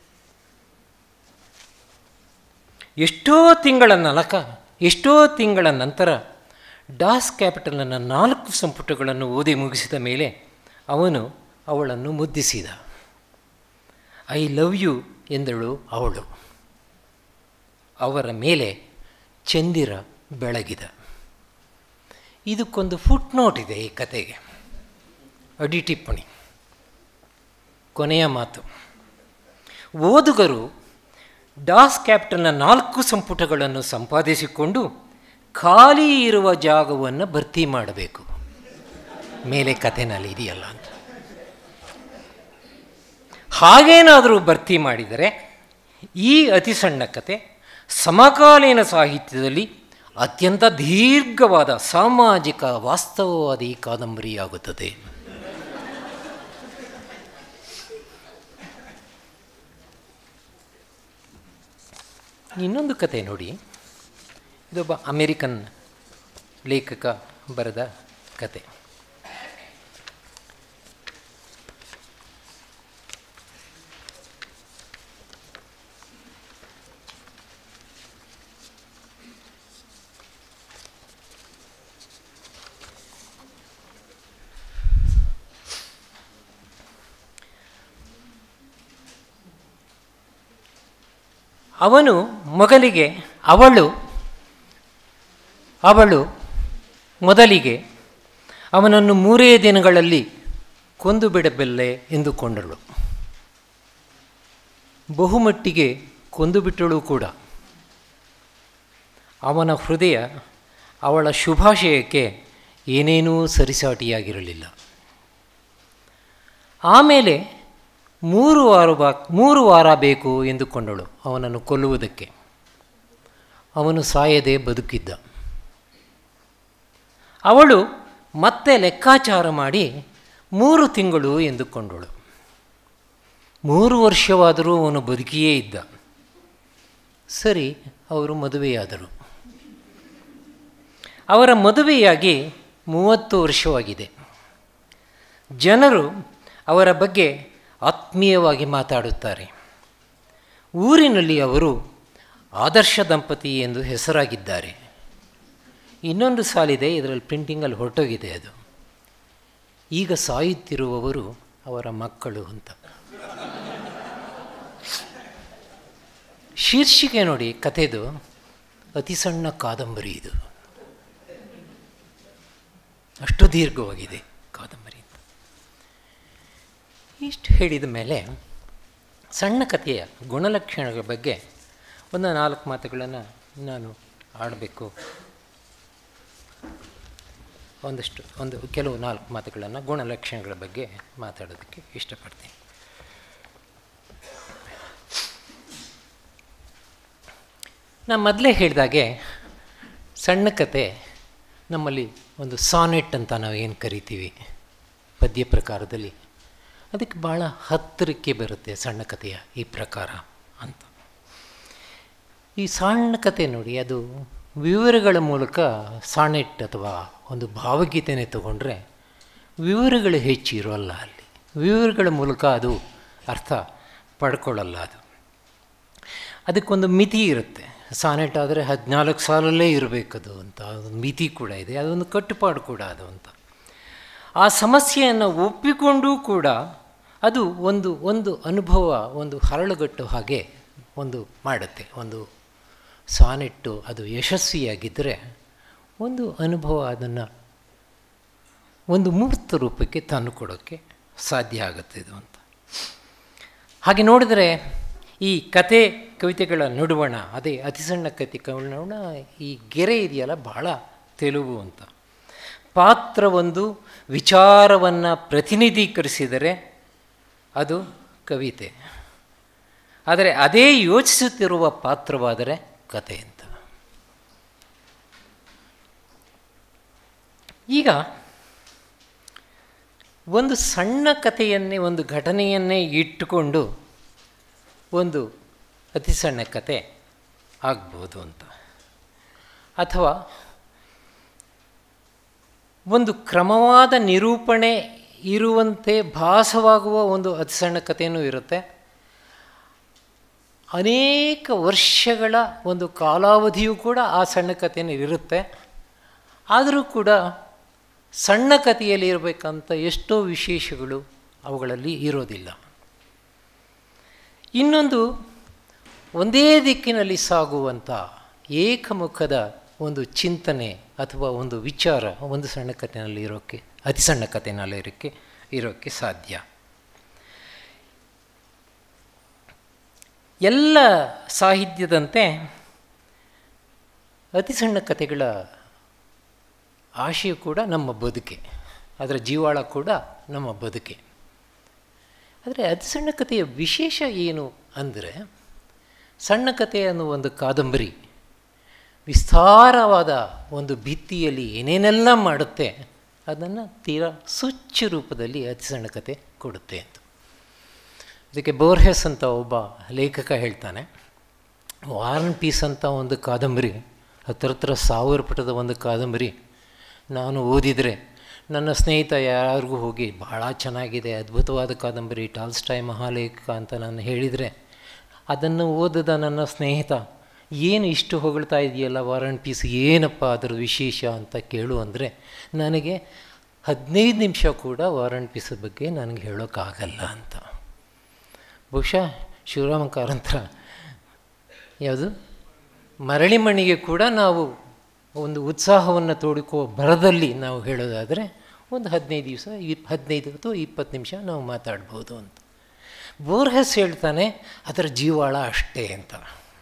ಎಷ್ಟೋ ತಿಂಗಳ ನಲಕ ಎಷ್ಟೋ ತಿಂಗಳ ನಂತರ ಡಾಸ್ ಕ್ಯಾಪಿಟಲನ ನಾಲ್ಕು ಸಂಪುಟಗಳನ್ನು ಓದಿ ಮುಗಿಸಿದ ಮೇಲೆ ಅವನು ಅವಳನ್ನು ಮುದ್ದಿಸಿದ ಐ ಲವ್ ಯು ಎಂದಳು ಅವಳು ಅವರ ಮೇಲೆ ಚಂದಿರ ಬೆಳಗಿದ ಇದಕ್ಕೊಂದು ಫುಟ್ ನೋಟ್ ಇದೆ ಈ ಕತೆಗೆ ಅಡಿ ಟಿಪ್ಪಣಿ ಕೊನೆಯ ಮಾತು ಓದುಗರು ಡಾಸ್ ಕ್ಯಾಪಿಟಲ್ನ ನಾಲ್ಕು ಸಂಪುಟಗಳನ್ನು ಸಂಪಾದಿಸಿಕೊಂಡು ಖಾಲಿ ಇರುವ ಜಾಗವನ್ನು ಭರ್ತಿ ಮಾಡಬೇಕು ಮೇಲೆ ಕಥೆನಲ್ಲಿ ಇದೆಯಲ್ಲ ಅಂತ ಹಾಗೇನಾದರೂ ಭರ್ತಿ ಮಾಡಿದರೆ ಈ ಅತಿ ಸಣ್ಣ ಕತೆ ಸಮಕಾಲೀನ ಸಾಹಿತ್ಯದಲ್ಲಿ ಅತ್ಯಂತ ದೀರ್ಘವಾದ ಸಾಮಾಜಿಕ ವಾಸ್ತವವಾದಿ ಕಾದಂಬರಿಯಾಗುತ್ತದೆ ಇನ್ನೊಂದು ಕತೆ ನೋಡಿ ಇದೊಬ್ಬ ಅಮೇರಿಕನ್ ಲೇಖಕ ಬರೆದ ಕತೆ ಅವನು ಮೊದಲಿಗೆ ಅವಳು ಅವಳು ಮೊದಲಿಗೆ ಅವನನ್ನು ಮೂರೇ ದಿನಗಳಲ್ಲಿ ಕೊಂದು ಬಿಡಬಲ್ಲೆ ಎಂದುಕೊಂಡಳು ಬಹುಮಟ್ಟಿಗೆ ಕೊಂದು ಬಿಟ್ಟಳು ಕೂಡ ಅವನ ಹೃದಯ ಅವಳ ಶುಭಾಶಯಕ್ಕೆ ಏನೇನೂ ಸರಿಸಾಟಿಯಾಗಿರಲಿಲ್ಲ ಆಮೇಲೆ ಮೂರು ವಾರ ಬಾ ಮೂರು ವಾರ ಬೇಕು ಎಂದುಕೊಂಡಳು ಅವನನ್ನು ಕೊಲ್ಲುವುದಕ್ಕೆ ಅವನು ಸಾಯದೆ ಬದುಕಿದ್ದ ಅವಳು ಮತ್ತೆ ಲೆಕ್ಕಾಚಾರ ಮಾಡಿ ಮೂರು ತಿಂಗಳು ಎಂದುಕೊಂಡಳು ಮೂರು ವರ್ಷವಾದರೂ ಅವನು ಬದುಕಿಯೇ ಇದ್ದ ಸರಿ ಅವರು ಮದುವೆಯಾದರು ಅವರ ಮದುವೆಯಾಗಿ ಮೂವತ್ತು ವರ್ಷವಾಗಿದೆ ಜನರು ಅವರ ಬಗ್ಗೆ ಆತ್ಮೀಯವಾಗಿ ಮಾತಾಡುತ್ತಾರೆ ಊರಿನಲ್ಲಿ ಅವರು ಆದರ್ಶ ದಂಪತಿ ಎಂದು ಹೆಸರಾಗಿದ್ದಾರೆ ಇನ್ನೊಂದು ಸಾಲಿದೆ ಇದರಲ್ಲಿ ಪ್ರಿಂಟಿಂಗಲ್ಲಿ ಹೊರಟೋಗಿದೆ ಅದು ಈಗ ಸಾಯುತ್ತಿರುವವರು ಅವರ ಮಕ್ಕಳು ಅಂತ ಶೀರ್ಷಿಕೆ ನೋಡಿ ಕಥೆದು ಅತಿ ಸಣ್ಣ ಕಾದಂಬರಿ ಇದು ಅಷ್ಟು ದೀರ್ಘವಾಗಿದೆ ಕಾದಂಬರಿ ಇಷ್ಟು ಹೇಳಿದ ಮೇಲೆ ಸಣ್ಣ ಕಥೆಯ ಗುಣಲಕ್ಷಣಗಳ ಬಗ್ಗೆ ಒಂದು ನಾಲ್ಕು ಮಾತುಗಳನ್ನು ನಾನು ಆಡಬೇಕು ಒಂದಷ್ಟು ಒಂದು ಕೆಲವು ನಾಲ್ಕು ಮಾತುಗಳನ್ನು ಗುಣಲಕ್ಷಣಗಳ ಬಗ್ಗೆ ಮಾತಾಡೋದಕ್ಕೆ ಇಷ್ಟಪಡ್ತೀನಿ ನಾನು ಮೊದಲೇ ಹೇಳಿದಾಗೆ ಸಣ್ಣ ಕತೆ ನಮ್ಮಲ್ಲಿ ಒಂದು ಸಾನೆಟ್ ಅಂತ ನಾವು ಏನು ಕರಿತೀವಿ ಪದ್ಯ ಪ್ರಕಾರದಲ್ಲಿ ಅದಕ್ಕೆ ಭಾಳ ಹತ್ತಿರಕ್ಕೆ ಬರುತ್ತೆ ಸಣ್ಣ ಕಥೆಯ ಈ ಪ್ರಕಾರ ಅಂತ ಈ ಸಣ್ಣ ಕತೆ ನೋಡಿ ಅದು ವಿವರಗಳ ಮೂಲಕ ಸಾನೆಟ್ ಅಥವಾ ಒಂದು ಭಾವಗೀತೆನೇ ತಗೊಂಡ್ರೆ ವಿವರಗಳು ಹೆಚ್ಚು ಇರೋಲ್ಲ ಅಲ್ಲಿ ವಿವರಗಳ ಮೂಲಕ ಅದು ಅರ್ಥ ಪಡ್ಕೊಳ್ಳಲ್ಲ ಅದು ಅದಕ್ಕೊಂದು ಮಿತಿ ಇರುತ್ತೆ ಸಾನೆಟ್ ಆದರೆ ಹದಿನಾಲ್ಕು ಸಾಲಲ್ಲೇ ಇರಬೇಕದು ಅಂತ ಅದೊಂದು ಮಿತಿ ಕೂಡ ಇದೆ ಅದೊಂದು ಕಟ್ಟುಪಾಡು ಕೂಡ ಅದು ಅಂತ ಆ ಸಮಸ್ಯೆಯನ್ನು ಒಪ್ಪಿಕೊಂಡೂ ಕೂಡ ಅದು ಒಂದು ಒಂದು ಅನುಭವ ಒಂದು ಹರಳುಗಟ್ಟು ಹಾಗೆ ಒಂದು ಮಾಡುತ್ತೆ ಒಂದು ಸಾನೆಟ್ಟು ಅದು ಯಶಸ್ವಿಯಾಗಿದ್ದರೆ ಒಂದು ಅನುಭವ ಅದನ್ನು ಒಂದು ಮೂರ್ತ ರೂಪಕ್ಕೆ ತಂದು ಕೊಡೋಕ್ಕೆ ಸಾಧ್ಯ ಆಗುತ್ತೆ ಇದು ಅಂತ ಹಾಗೆ ನೋಡಿದರೆ ಈ ಕತೆ ಕವಿತೆಗಳ ನಡುವಣ ಅದೇ ಅತಿ ಸಣ್ಣ ಕತೆ ನಡುವಣ ಈ ಗೆರೆ ಇದೆಯಲ್ಲ ಬಹಳ ತೆಲುಗು ಅಂತ ಪಾತ್ರ ಒಂದು ವಿಚಾರವನ್ನು ಪ್ರತಿನಿಧೀಕರಿಸಿದರೆ ಅದು ಕವಿತೆ ಆದರೆ ಅದೇ ಯೋಚಿಸುತ್ತಿರುವ ಪಾತ್ರವಾದರೆ ಕತೆ ಅಂತ ಈಗ ಒಂದು ಸಣ್ಣ ಕಥೆಯನ್ನೇ ಒಂದು ಘಟನೆಯನ್ನೇ ಇಟ್ಟುಕೊಂಡು ಒಂದು ಅತಿ ಸಣ್ಣ ಕತೆ ಆಗ್ಬೋದು ಅಂತ ಅಥವಾ ಒಂದು ಕ್ರಮವಾದ ನಿರೂಪಣೆ ಇರುವಂತೆ ಭಾಸವಾಗುವ ಒಂದು ಅತಿ ಸಣ್ಣ ಕಥೆಯೂ ಇರುತ್ತೆ ಅನೇಕ ವರ್ಷಗಳ ಒಂದು ಕಾಲಾವಧಿಯೂ ಕೂಡ ಆ ಸಣ್ಣ ಕಥೆಯಲ್ಲಿ ಇರುತ್ತೆ ಆದರೂ ಕೂಡ ಸಣ್ಣ ಕಥೆಯಲ್ಲಿ ಇರಬೇಕಂತ ಎಷ್ಟೋ ವಿಶೇಷಗಳು ಅವುಗಳಲ್ಲಿ ಇರೋದಿಲ್ಲ ಇನ್ನೊಂದು ಒಂದೇ ದಿಕ್ಕಿನಲ್ಲಿ ಸಾಗುವಂಥ ಏಕಮುಖದ ಒಂದು ಚಿಂತನೆ ಅಥವಾ ಒಂದು ವಿಚಾರ ಒಂದು ಸಣ್ಣ ಕಥೆಯಲ್ಲಿ ಇರೋಕ್ಕೆ ಅತಿ ಸಣ್ಣ ಕಥೆನಲ್ಲಿ ಇರೋಕ್ಕೆ ಇರೋಕ್ಕೆ ಸಾಧ್ಯ ಎಲ್ಲ ಸಾಹಿತ್ಯದಂತೆ ಅತಿ ಸಣ್ಣ ಕಥೆಗಳ ಆಶಯ ಕೂಡ ನಮ್ಮ ಬದುಕೆ ಅದರ ಜೀವಾಳ ಕೂಡ ನಮ್ಮ ಬದುಕೆ ಆದರೆ ಅತಿ ಸಣ್ಣ ಕಥೆಯ ವಿಶೇಷ ಏನು ಅಂದರೆ ಸಣ್ಣ ಕಥೆ ಅನ್ನುವ ಒಂದು ಕಾದಂಬರಿ ವಿಸ್ತಾರವಾದ ಒಂದು ಭಿತ್ತಿಯಲ್ಲಿ ಏನೇನೆಲ್ಲ ಮಾಡುತ್ತೆ ಅದನ್ನು ತೀರಾ ಸುಚ್ಚು ರೂಪದಲ್ಲಿ ಅತಿ ಸಣ್ಣ ಕಥೆ ಕೊಡುತ್ತೆ ಅಂತ ಅದಕ್ಕೆ ಬೋರ್ಹೆಸ್ ಅಂತ ಒಬ್ಬ ಲೇಖಕ ಹೇಳ್ತಾನೆ ವಾರನ್ ಪೀಸ್ ಅಂತ ಒಂದು ಕಾದಂಬರಿ ಹತ್ರ ಹತ್ರ ಸಾವಿರ ಪುಟದ ಒಂದು ಕಾದಂಬರಿ ನಾನು ಓದಿದರೆ ನನ್ನ ಸ್ನೇಹಿತ ಯಾರಿಗೂ ಹೋಗಿ ಭಾಳ ಚೆನ್ನಾಗಿದೆ ಅದ್ಭುತವಾದ ಕಾದಂಬರಿ ಟಾಲ್ಸ್ಟಾಯ್ ಮಹಾಲೇಖಕ ಅಂತ ನಾನು ಹೇಳಿದರೆ ಅದನ್ನು ಓದದ ನನ್ನ ಸ್ನೇಹಿತ ಏನು ಇಷ್ಟು ಹೊಗಳ್ತಾ ಇದೆಯಲ್ಲ ವಾರನ್ ಪೀಸ್ ಏನಪ್ಪ ಅದರ ವಿಶೇಷ ಅಂತ ಕೇಳು ಅಂದರೆ ನನಗೆ ಹದಿನೈದು ನಿಮಿಷ ಕೂಡ ವಾರನ್ ಪೀಸ್ ಬಗ್ಗೆ ನನಗೆ ಹೇಳೋಕ್ಕಾಗಲ್ಲ ಅಂತ ಬಹುಶಃ ಶಿವರಾಮ ಕಾರಂತರ ಯಾವುದು ಮರಳಿ ಮಣ್ಣಿಗೆ ಕೂಡ ನಾವು ಒಂದು ಉತ್ಸಾಹವನ್ನು ತೋಡಿಕೋ ಬರದಲ್ಲಿ ನಾವು ಹೇಳೋದಾದರೆ ಒಂದು ಹದಿನೈದು ದಿವಸ ಇಪ್ ಹದಿನೈದು ಅಥವಾ ಇಪ್ಪತ್ತು ನಿಮಿಷ ನಾವು ಮಾತಾಡ್ಬೋದು ಅಂತ ಬೋರ್ಹೆಸ್ ಹೇಳ್ತಾನೆ ಅದರ ಜೀವಾಳ ಅಷ್ಟೇ ಅಂತ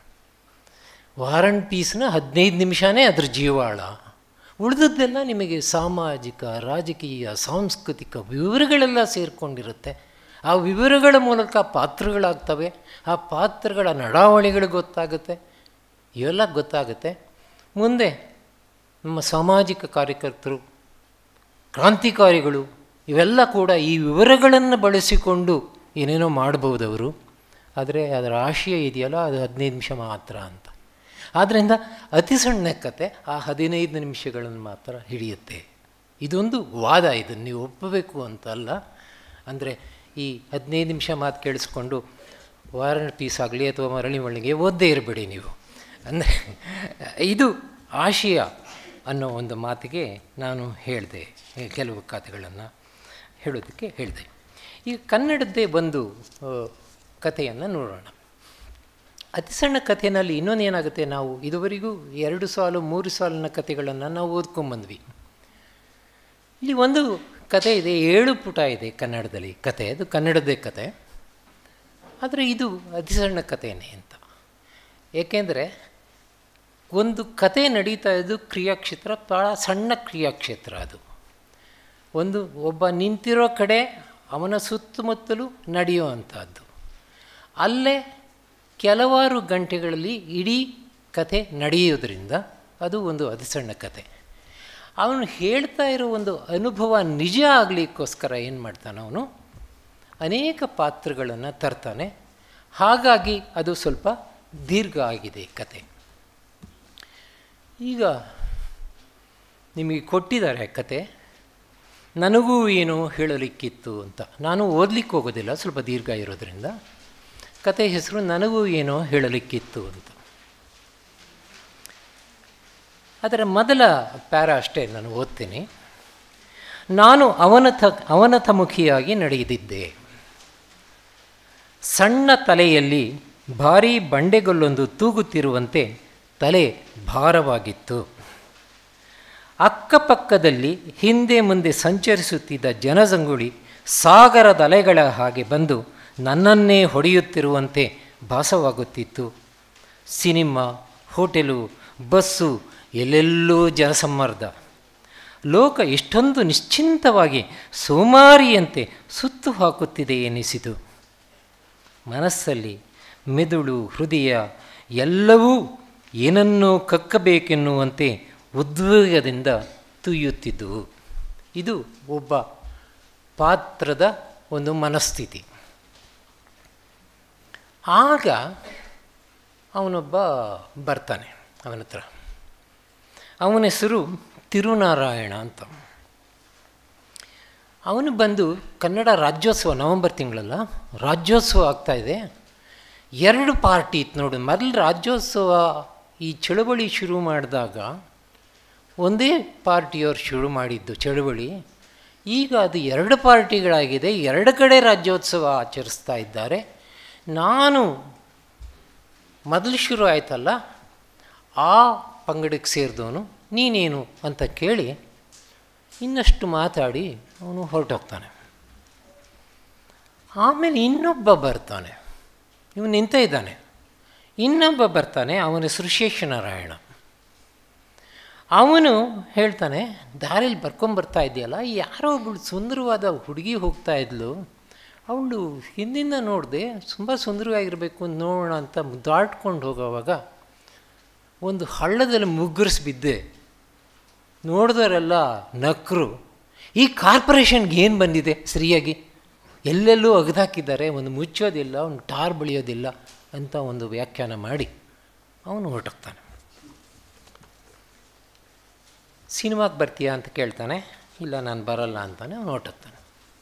ವಾರನ್ ಪೀಸ್ನ ಹದಿನೈದು ನಿಮಿಷವೇ ಅದ್ರ ಜೀವಾಳ ಉಳಿದದ್ದೆಲ್ಲ ನಿಮಗೆ ಸಾಮಾಜಿಕ ರಾಜಕೀಯ ಸಾಂಸ್ಕೃತಿಕ ವಿವರಗಳೆಲ್ಲ ಸೇರಿಕೊಂಡಿರುತ್ತೆ ಆ ವಿವರಗಳ ಮೂಲಕ ಪಾತ್ರಗಳಾಗ್ತವೆ ಆ ಪಾತ್ರಗಳ ನಡಾವಳಿಗಳು ಗೊತ್ತಾಗುತ್ತೆ ಇವೆಲ್ಲ ಗೊತ್ತಾಗುತ್ತೆ ಮುಂದೆ ನಮ್ಮ ಸಾಮಾಜಿಕ ಕಾರ್ಯಕರ್ತರು ಕ್ರಾಂತಿಕಾರಿಗಳು ಇವೆಲ್ಲ ಕೂಡ ಈ ವಿವರಗಳನ್ನು ಬಳಸಿಕೊಂಡು ಏನೇನೋ ಮಾಡ್ಬೋದು ಅವರು ಆದರೆ ಅದರ ಆಶಯ ಇದೆಯಲ್ಲ ಅದು ಹದಿನೈದು ನಿಮಿಷ ಮಾತ್ರ ಅಂತ ಆದ್ದರಿಂದ ಅತಿ ಸಣ್ಣ ಕತೆ ಆ ಹದಿನೈದು ನಿಮಿಷಗಳನ್ನು ಮಾತ್ರ ಹಿಡಿಯುತ್ತೆ ಇದೊಂದು ವಾದ ಇದನ್ನು ನೀವು ಒಪ್ಪಬೇಕು ಅಂತಲ್ಲ ಅಂದರೆ ಈ ಹದಿನೈದು ನಿಮಿಷ ಮಾತು ಕೇಳಿಸ್ಕೊಂಡು ವಾರನ್ ಪೀಸ್ ಆಗಲಿ ಅಥವಾ ಮರಳಿ ಮಳ್ಳಿಗೆ ಓದ್ದೇ ಇರಬೇಡಿ ನೀವು ಅಂದರೆ ಇದು ಆಶಯ ಅನ್ನೋ ಒಂದು ಮಾತಿಗೆ ನಾನು ಹೇಳಿದೆ ಕೆಲವು ಕಥೆಗಳನ್ನು ಹೇಳೋದಕ್ಕೆ ಹೇಳಿದೆ ಈಗ ಕನ್ನಡದ್ದೇ ಒಂದು ಕಥೆಯನ್ನು ನೋಡೋಣ ಅತಿ ಸಣ್ಣ ಕಥೆಯಲ್ಲಿ ಇನ್ನೊಂದು ಏನಾಗುತ್ತೆ ನಾವು ಇದುವರೆಗೂ ಎರಡು ಸಾಲು ಮೂರು ಸಾಲಿನ ಕಥೆಗಳನ್ನು ನಾವು ಓದ್ಕೊಂಬಂದ್ವಿ ಇಲ್ಲಿ ಒಂದು ಕತೆ ಇದೆ ಏಳು ಪುಟ ಇದೆ ಕನ್ನಡದಲ್ಲಿ ಕತೆ ಅದು ಕನ್ನಡದೇ ಕತೆ ಆದರೆ ಇದು ಅತಿ ಸಣ್ಣ ಕಥೆಯೇ ಅಂತ ಏಕೆಂದರೆ ಒಂದು ಕತೆ ನಡೀತಾ ಇದ್ದು ಕ್ರಿಯಾಕ್ಷೇತ್ರ ಭಾಳ ಸಣ್ಣ ಕ್ರಿಯಾಕ್ಷೇತ್ರ ಅದು ಒಂದು ಒಬ್ಬ ನಿಂತಿರೋ ಕಡೆ ಅವನ ಸುತ್ತಮುತ್ತಲೂ ನಡೆಯುವಂಥದ್ದು ಅಲ್ಲೇ ಕೆಲವಾರು ಗಂಟೆಗಳಲ್ಲಿ ಇಡೀ ಕತೆ ನಡೆಯೋದ್ರಿಂದ ಅದು ಒಂದು ಅತಿ ಸಣ್ಣ ಕತೆ ಅವನು ಹೇಳ್ತಾ ಇರೋ ಒಂದು ಅನುಭವ ನಿಜ ಆಗಲಿಕ್ಕೋಸ್ಕರ ಏನು ಮಾಡ್ತಾನೆ ಅವನು ಅನೇಕ ಪಾತ್ರಗಳನ್ನು ತರ್ತಾನೆ ಹಾಗಾಗಿ ಅದು ಸ್ವಲ್ಪ ದೀರ್ಘ ಆಗಿದೆ ಕತೆ ಈಗ ನಿಮಗೆ ಕೊಟ್ಟಿದ್ದಾರೆ ಕತೆ ನನಗೂ ಏನು ಹೇಳಲಿಕ್ಕಿತ್ತು ಅಂತ ನಾನು ಓದಲಿಕ್ಕೆ ಹೋಗೋದಿಲ್ಲ ಸ್ವಲ್ಪ ದೀರ್ಘ ಇರೋದ್ರಿಂದ ಕತೆ ಹೆಸರು ನನಗೂ ಏನೋ ಹೇಳಲಿಕ್ಕಿತ್ತು ಅಂತ ಅದರ ಮೊದಲ ಪ್ಯಾರ ಅಷ್ಟೇ ನಾನು ಓದ್ತೀನಿ ನಾನು ಅವನಥ ಅವನತಮುಖಿಯಾಗಿ ನಡೆದಿದ್ದೆ ಸಣ್ಣ ತಲೆಯಲ್ಲಿ ಭಾರೀ ಬಂಡೆಗೊಲ್ಲೊಂದು ತೂಗುತ್ತಿರುವಂತೆ ತಲೆ ಭಾರವಾಗಿತ್ತು ಅಕ್ಕಪಕ್ಕದಲ್ಲಿ ಹಿಂದೆ ಮುಂದೆ ಸಂಚರಿಸುತ್ತಿದ್ದ ಜನಸಂಗುಳಿ ಸಾಗರದ ಅಲೆಗಳ ಹಾಗೆ ಬಂದು ನನ್ನನ್ನೇ ಹೊಡೆಯುತ್ತಿರುವಂತೆ ಭಾಸವಾಗುತ್ತಿತ್ತು ಸಿನಿಮಾ ಹೋಟೆಲು ಬಸ್ಸು ಎಲ್ಲೆಲ್ಲೂ ಜನಸಮ್ಮರ್ದ ಲೋಕ ಇಷ್ಟೊಂದು ನಿಶ್ಚಿಂತವಾಗಿ ಸೋಮಾರಿಯಂತೆ ಸುತ್ತು ಹಾಕುತ್ತಿದೆ ಎನಿಸಿತು ಮನಸ್ಸಲ್ಲಿ ಮೆದುಳು ಹೃದಯ ಎಲ್ಲವೂ ಏನನ್ನೋ ಕಕ್ಕಬೇಕೆನ್ನುವಂತೆ ಉದ್ವೇಗದಿಂದ ತುಯ್ಯುತ್ತಿದ್ದುವು ಇದು ಒಬ್ಬ ಪಾತ್ರದ ಒಂದು ಮನಸ್ಥಿತಿ ಆಗ ಅವನೊಬ್ಬ ಬರ್ತಾನೆ ಅವನ ಹತ್ರ ಅವನ ಹೆಸರು ತಿರುನಾರಾಯಣ ಅಂತ ಅವನು ಬಂದು ಕನ್ನಡ ರಾಜ್ಯೋತ್ಸವ ನವಂಬರ್ ತಿಂಗಳಲ್ಲ ರಾಜ್ಯೋತ್ಸವ ಆಗ್ತಾಯಿದೆ ಎರಡು ಪಾರ್ಟಿ ಇತ್ತು ನೋಡು ಮೊದಲು ರಾಜ್ಯೋತ್ಸವ ಈ ಚಳುವಳಿ ಶುರು ಮಾಡಿದಾಗ ಒಂದೇ ಪಾರ್ಟಿಯವರು ಶುರು ಮಾಡಿದ್ದು ಚಳುವಳಿ ಈಗ ಅದು ಎರಡು ಪಾರ್ಟಿಗಳಾಗಿದೆ ಎರಡು ಕಡೆ ರಾಜ್ಯೋತ್ಸವ ಆಚರಿಸ್ತಾ ಇದ್ದಾರೆ ನಾನು ಮೊದಲು ಶುರು ಆಯ್ತಲ್ಲ ಆ ಪಂಗಡಕ್ಕೆ ಸೇರಿದವನು ನೀನೇನು ಅಂತ ಕೇಳಿ ಇನ್ನಷ್ಟು ಮಾತಾಡಿ ಅವನು ಹೊರಟೋಗ್ತಾನೆ ಆಮೇಲೆ ಇನ್ನೊಬ್ಬ ಬರ್ತಾನೆ ಇವನು ನಿಂತ ಇದ್ದಾನೆ ಇನ್ನೊಬ್ಬ ಬರ್ತಾನೆ ಅವನ ಹೆಸರು ಶೇಷನಾರಾಯಣ ಅವನು ಹೇಳ್ತಾನೆ ದಾರಿಲಿ ಬರ್ಕೊಂಬರ್ತಾ ಇದೆಯಲ್ಲ ಯಾರೋ ಒಬ್ಬಳು ಸುಂದರವಾದ ಹುಡುಗಿ ಹೋಗ್ತಾ ಇದ್ಲು ಅವಳು ಹಿಂದಿಂದ ನೋಡಿದೆ ತುಂಬ ಸುಂದರವಾಗಿರಬೇಕು ನೋಡೋಣ ಅಂತ ದಾಟ್ಕೊಂಡು ಹೋಗೋವಾಗ ಒಂದು ಹಳ್ಳದಲ್ಲಿ ಮುಗ್ಗರಿಸಿ ಬಿದ್ದೆ ನೋಡಿದವರೆಲ್ಲ ನಕ್ಕರು ಈ ಕಾರ್ಪೊರೇಷನ್ಗೆ ಏನು ಬಂದಿದೆ ಸರಿಯಾಗಿ ಎಲ್ಲೆಲ್ಲೂ ಅಗದಾಕಿದ್ದಾರೆ ಒಂದು ಮುಚ್ಚೋದಿಲ್ಲ ಒಂದು ಟಾರ್ ಬೆಳೆಯೋದಿಲ್ಲ ಅಂತ ಒಂದು ವ್ಯಾಖ್ಯಾನ ಮಾಡಿ ಅವನು ಹೊರಟೋಗ್ತಾನೆ ಸಿನಿಮಾಗೆ ಬರ್ತೀಯಾ ಅಂತ ಕೇಳ್ತಾನೆ ಇಲ್ಲ ನಾನು ಬರಲ್ಲ ಅಂತಾನೆ ಅವನು ಹೊರಟೋಗ್ತಾನೆ